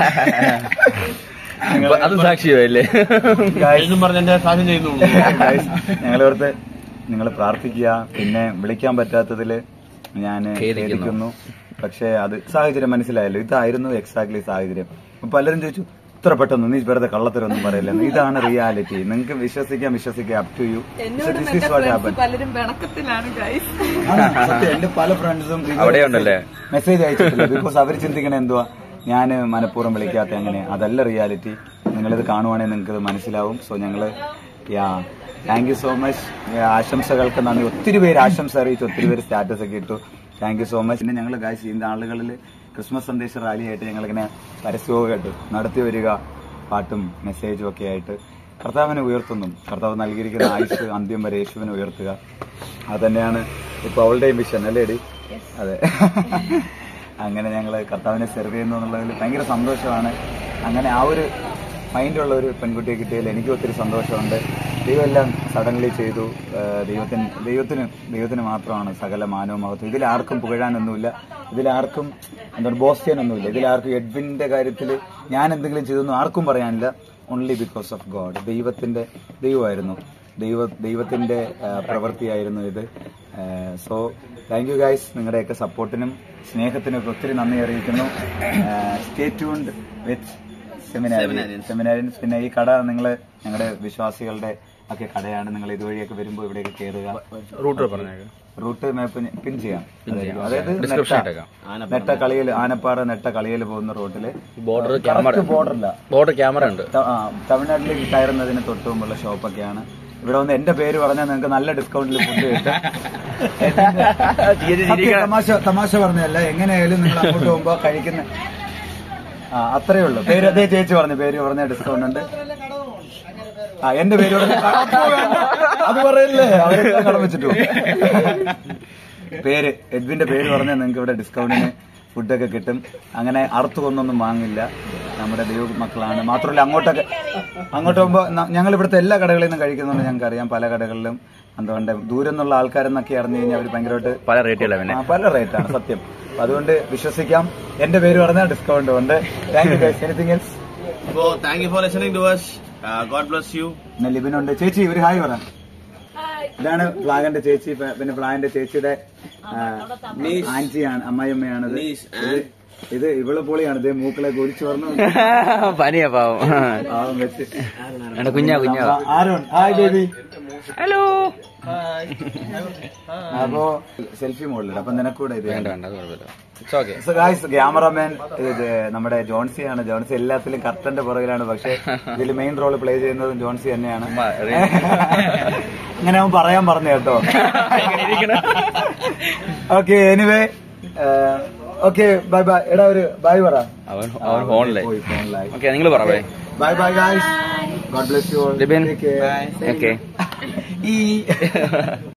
നിങ്ങളെ- അത് സാക്ഷിയല്ലേ Guys, എന്നും പറഞ്ഞ എന്റെ സാധ്യം ചെയ്യുന്നു ഞങ്ങളോർത്ത് നിങ്ങൾ പ്രാർത്ഥിക്കുക പിന്നെ വിളിക്കാൻ പറ്റാത്തതില് ഞാൻ ഖേദിക്കുന്നു. ഖേദിക്കുന്നു പക്ഷെ അത് സാഹചര്യം മനസ്സിലായല്ലോ ഇതായിരുന്നു എക്സാക്ട്ലി സാഹചര്യം അപ്പൊ പലരും ചോദിച്ചു ഇത്ര പെട്ടെന്ന് നീ വെറുതെ കള്ളത്തരൊന്നും പറയില്ല ഇതാണ് റിയാലിറ്റി നിങ്ങൾക്ക് വിശ്വസിക്കാം വിശ്വസിക്കാം അപ് ടു യു എന്നോടും ദിസ് എന്റെ ഈസ് വാട്ട് ഫ്രണ്ട്സ് ഹാപ്പൻ പലരും പിണക്കത്തിലാണ് ഗൈസ് സത്യം എന്റെ പല ഫ്രണ്ട്സും അവിടെയുണ്ടല്ലേ? മെസ്സേജ് അയച്ചിട്ടില്ല ബിക്കോസ് അവർ ചിന്തിക്കണ എന്തുവാ ഞാൻ മനഃപൂർവ്വം വിളിക്കാത്ത എങ്ങനെ അതല്ല റിയാലിറ്റി നിങ്ങളിത് കാണുവാണെങ്കിൽ നിങ്ങൾക്ക് ഇത് മനസ്സിലാവും സോ ഞങ്ങള് yeah thank you so much ആശംസകൾക്ക് നന്ദി ഒത്തിരി പേര് ആശംസ അറിയിച്ചു ഒത്തിരി പേര് സ്റ്റാറ്റസ് ഒക്കെ ഇട്ടു താങ്ക് യു സോ മച്ച് പിന്നെ ഞങ്ങൾ കാശ് ചെയ്യുന്ന ആളുകളിൽ ക്രിസ്മസ് സന്ദേശ റാലിയായിട്ട് ഞങ്ങളിങ്ങനെ പരസ്യമൊക്കെ കേട്ടു നടത്തി വരിക പാട്ടും മെസ്സേജും ഒക്കെ ആയിട്ട് കർത്താവിനെ ഉയർത്തുന്നു കർത്താവ് നൽകിയിരിക്കുന്ന ആയുസ് അന്ത്യം വരെ യേശുവിനെ ഉയർത്തുക അത് തന്നെയാണ് ഇപ്പൊ അവളുടെയും മിഷൻ അല്ലേ എടി അതെ അങ്ങനെ ഞങ്ങൾ കർത്താവിനെ സെർവ് ചെയ്യുന്നു എന്നുള്ളതിൽ ഭയങ്കര സന്തോഷമാണ് അങ്ങനെ ആ ഒരു മൈൻഡുള്ള ഒരു പെൺകുട്ടിയെ കിട്ടിയതിൽ എനിക്ക് ഒത്തിരി സന്തോഷമുണ്ട് ദൈവം എല്ലാം സഡൻലി ചെയ്തു ആ, ദൈവത്തിന് ദൈവത്തിന് ദൈവത്തിന് മാത്രമാണ് സകല മാനവും മഹത്വം ഇതിലാർക്കും പുകഴാനൊന്നുമില്ല ഇതിലാർക്കും എന്താണ് ബോസ് ചെയ്യാനൊന്നുമില്ല ഇതിലാർക്കും എഡ്വിന്റെ കാര്യത്തിൽ ഞാൻ എന്തെങ്കിലും ചെയ്തെന്ന് ആർക്കും പറയാനില്ല ഓൺലി ബിക്കോസ് ഓഫ് ഗോഡ് ദൈവത്തിന്റെ ദൈവമായിരുന്നു ദൈവ ദൈവത്തിന്റെ ആ, പ്രവൃത്തിയായിരുന്നു ഇത് സോ താങ്ക് യു ഗൈസ് നിങ്ങളുടെയൊക്കെ സപ്പോർട്ടിനും സ്നേഹത്തിനും ഒക്കെ ഒത്തിരി നന്ദി അറിയിക്കുന്നു സ്റ്റേ ട്യൂൺഡ് വിത്ത് സെമിനാരി സെമിനാരിൻസ് പിന്നെ ഈ കട നിങ്ങൾ ഞങ്ങളുടെ വിശ്വാസികളുടെ ഒക്കെ കടയാണ് നിങ്ങൾ ഇതുവഴിയൊക്കെ വരുമ്പോൾ ഇവിടെയൊക്കെ കയറുക റൂട്ട് പറഞ്ഞേക്കാം റൂട്ട് മാപ്പ് പിൻ ചെയ്യാം അതായത് Description നെട്ട ഇട്ടേക്കാം. നെട്ട കളിയിൽ ആനപ്പാറ നെട്ട കളിയിൽ പോകുന്ന റൂട്ടില് ബോർഡർ ക്യാമറ ബോർഡറില്ല ബോർഡർ ക്യാമറ ഉണ്ട് തമിഴ്നാട്ടിലേക്ക് കയറുന്നതിന് തൊട്ട് മുമ്പുള്ള ഷോപ്പൊക്കെയാണ് ഇവിടെ വന്ന് എന്റെ പേര് പറഞ്ഞാൽ നിങ്ങൾക്ക് നല്ല ഡിസ്കൗണ്ടിൽ ഫുഡ് കിട്ടും സത്യം, തമാശ തമാശ പറഞ്ഞല്ല എങ്ങനെയായാലും നിങ്ങൾ അങ്ങോട്ട് പോകുമ്പോ കഴിക്കുന്ന ആ അത്രേ ഉള്ളൂ പേര് അതേ ചേച്ചി പറഞ്ഞു പേര് പറഞ്ഞ ഡിസ്കൗണ്ട് ഉണ്ട് ആ എന്റെ പേര് പറഞ്ഞ അപ്പോ വേണ്ട. അത് പറയല്ലേ അവരെല്ലാം കടം വെച്ചിട്ടു പേര് എഡ്വിന്റെ പേര് പറഞ്ഞാൽ നിങ്ങൾക്ക് ഇവിടെ ഡിസ്കൗണ്ടിന് ഫുഡൊക്കെ കിട്ടും അങ്ങനെ അറുത്തു കൊന്നൊന്നും വാങ്ങില്ല നമ്മുടെ ദൈവ മക്കളാണ് മാത്രമല്ല അങ്ങോട്ടൊക്കെ അങ്ങോട്ട് പോകുമ്പോൾ ഞങ്ങൾ ഇവിടുത്തെ എല്ലാ കടകളിൽ നിന്നും കഴിക്കുന്നുണ്ട് ഞങ്ങൾക്ക് അറിയാം പല കടകളിലും എന്തുകൊണ്ട് ദൂരം നിന്നുള്ള ആൾക്കാരെന്നൊക്കെ അറിഞ്ഞു കഴിഞ്ഞാൽ അവർ ഭയങ്കരമായിട്ട് പല റേറ്റുകളാണ് പിന്നെ ആ, പല റേറ്റാണ് സത്യം അപ്പൊ അതുകൊണ്ട് വിശ്വസിക്കാം എന്റെ പേര് പറഞ്ഞാൽ ഡിസ്കൗണ്ട് ഉണ്ട് താങ്ക് യു എനിത്തിങ് എൽസ് അപ്പോ thank you for listening to us God bless you പിന്നെ ലിബിനുണ്ട് ചേച്ചി ഒരു ഹായ് പറ ഇതാണ് ഫ്ലാഗന്റെ ചേച്ചി പ- പിന്നെ ഫ്ലാഗന്റെ ചേച്ചിയുടെ ആ, Niece. ആൻറ്റിയാണ് അമ്മായിയമ്മയാണത് Niece ഇത് ഇത് ഇവള് പൊളിയാണ് ഇത് മൂക്കളെ കുരിച്ചു പറഞ്ഞു പനിയാ പാവം പാവം വെച്ച് എടാ കുഞ്ഞാ കുഞ്ഞാ ആരോൺ ഹായ് ബേബി ഹലോ അപ്പോ സെൽഫി മോഡലുണ്ട് അപ്പൊ നിനക്കൂടെ ഇത് വേണ്ട വേണ്ട അത് കുഴപ്പമില്ല it's okay so guys cameraman ഇത് നമ്മുടെ ജോൺസിയാണ് ജോൺസി എല്ലാത്തിലും കർട്ടന്റെ പുറകിലാണ് പക്ഷെ ഇതിൽ മെയിൻ റോൾ പ്ലേ ചെയ്യുന്നതും ജോൺസി തന്നെയാണ് ഉമ്മ, അങ്ങനെ അവൻ പറയാൻ പറഞ്ഞു കേട്ടോ okay anyway okay bye bye എടാ ഒരു ബൈ പറ അവൻ അവൻ ഫോണിലെ പോയി ഫോണിലായി ഓക്കെ നിങ്ങൾ പറ bye bye bye guys God bless you Libin okay ഈ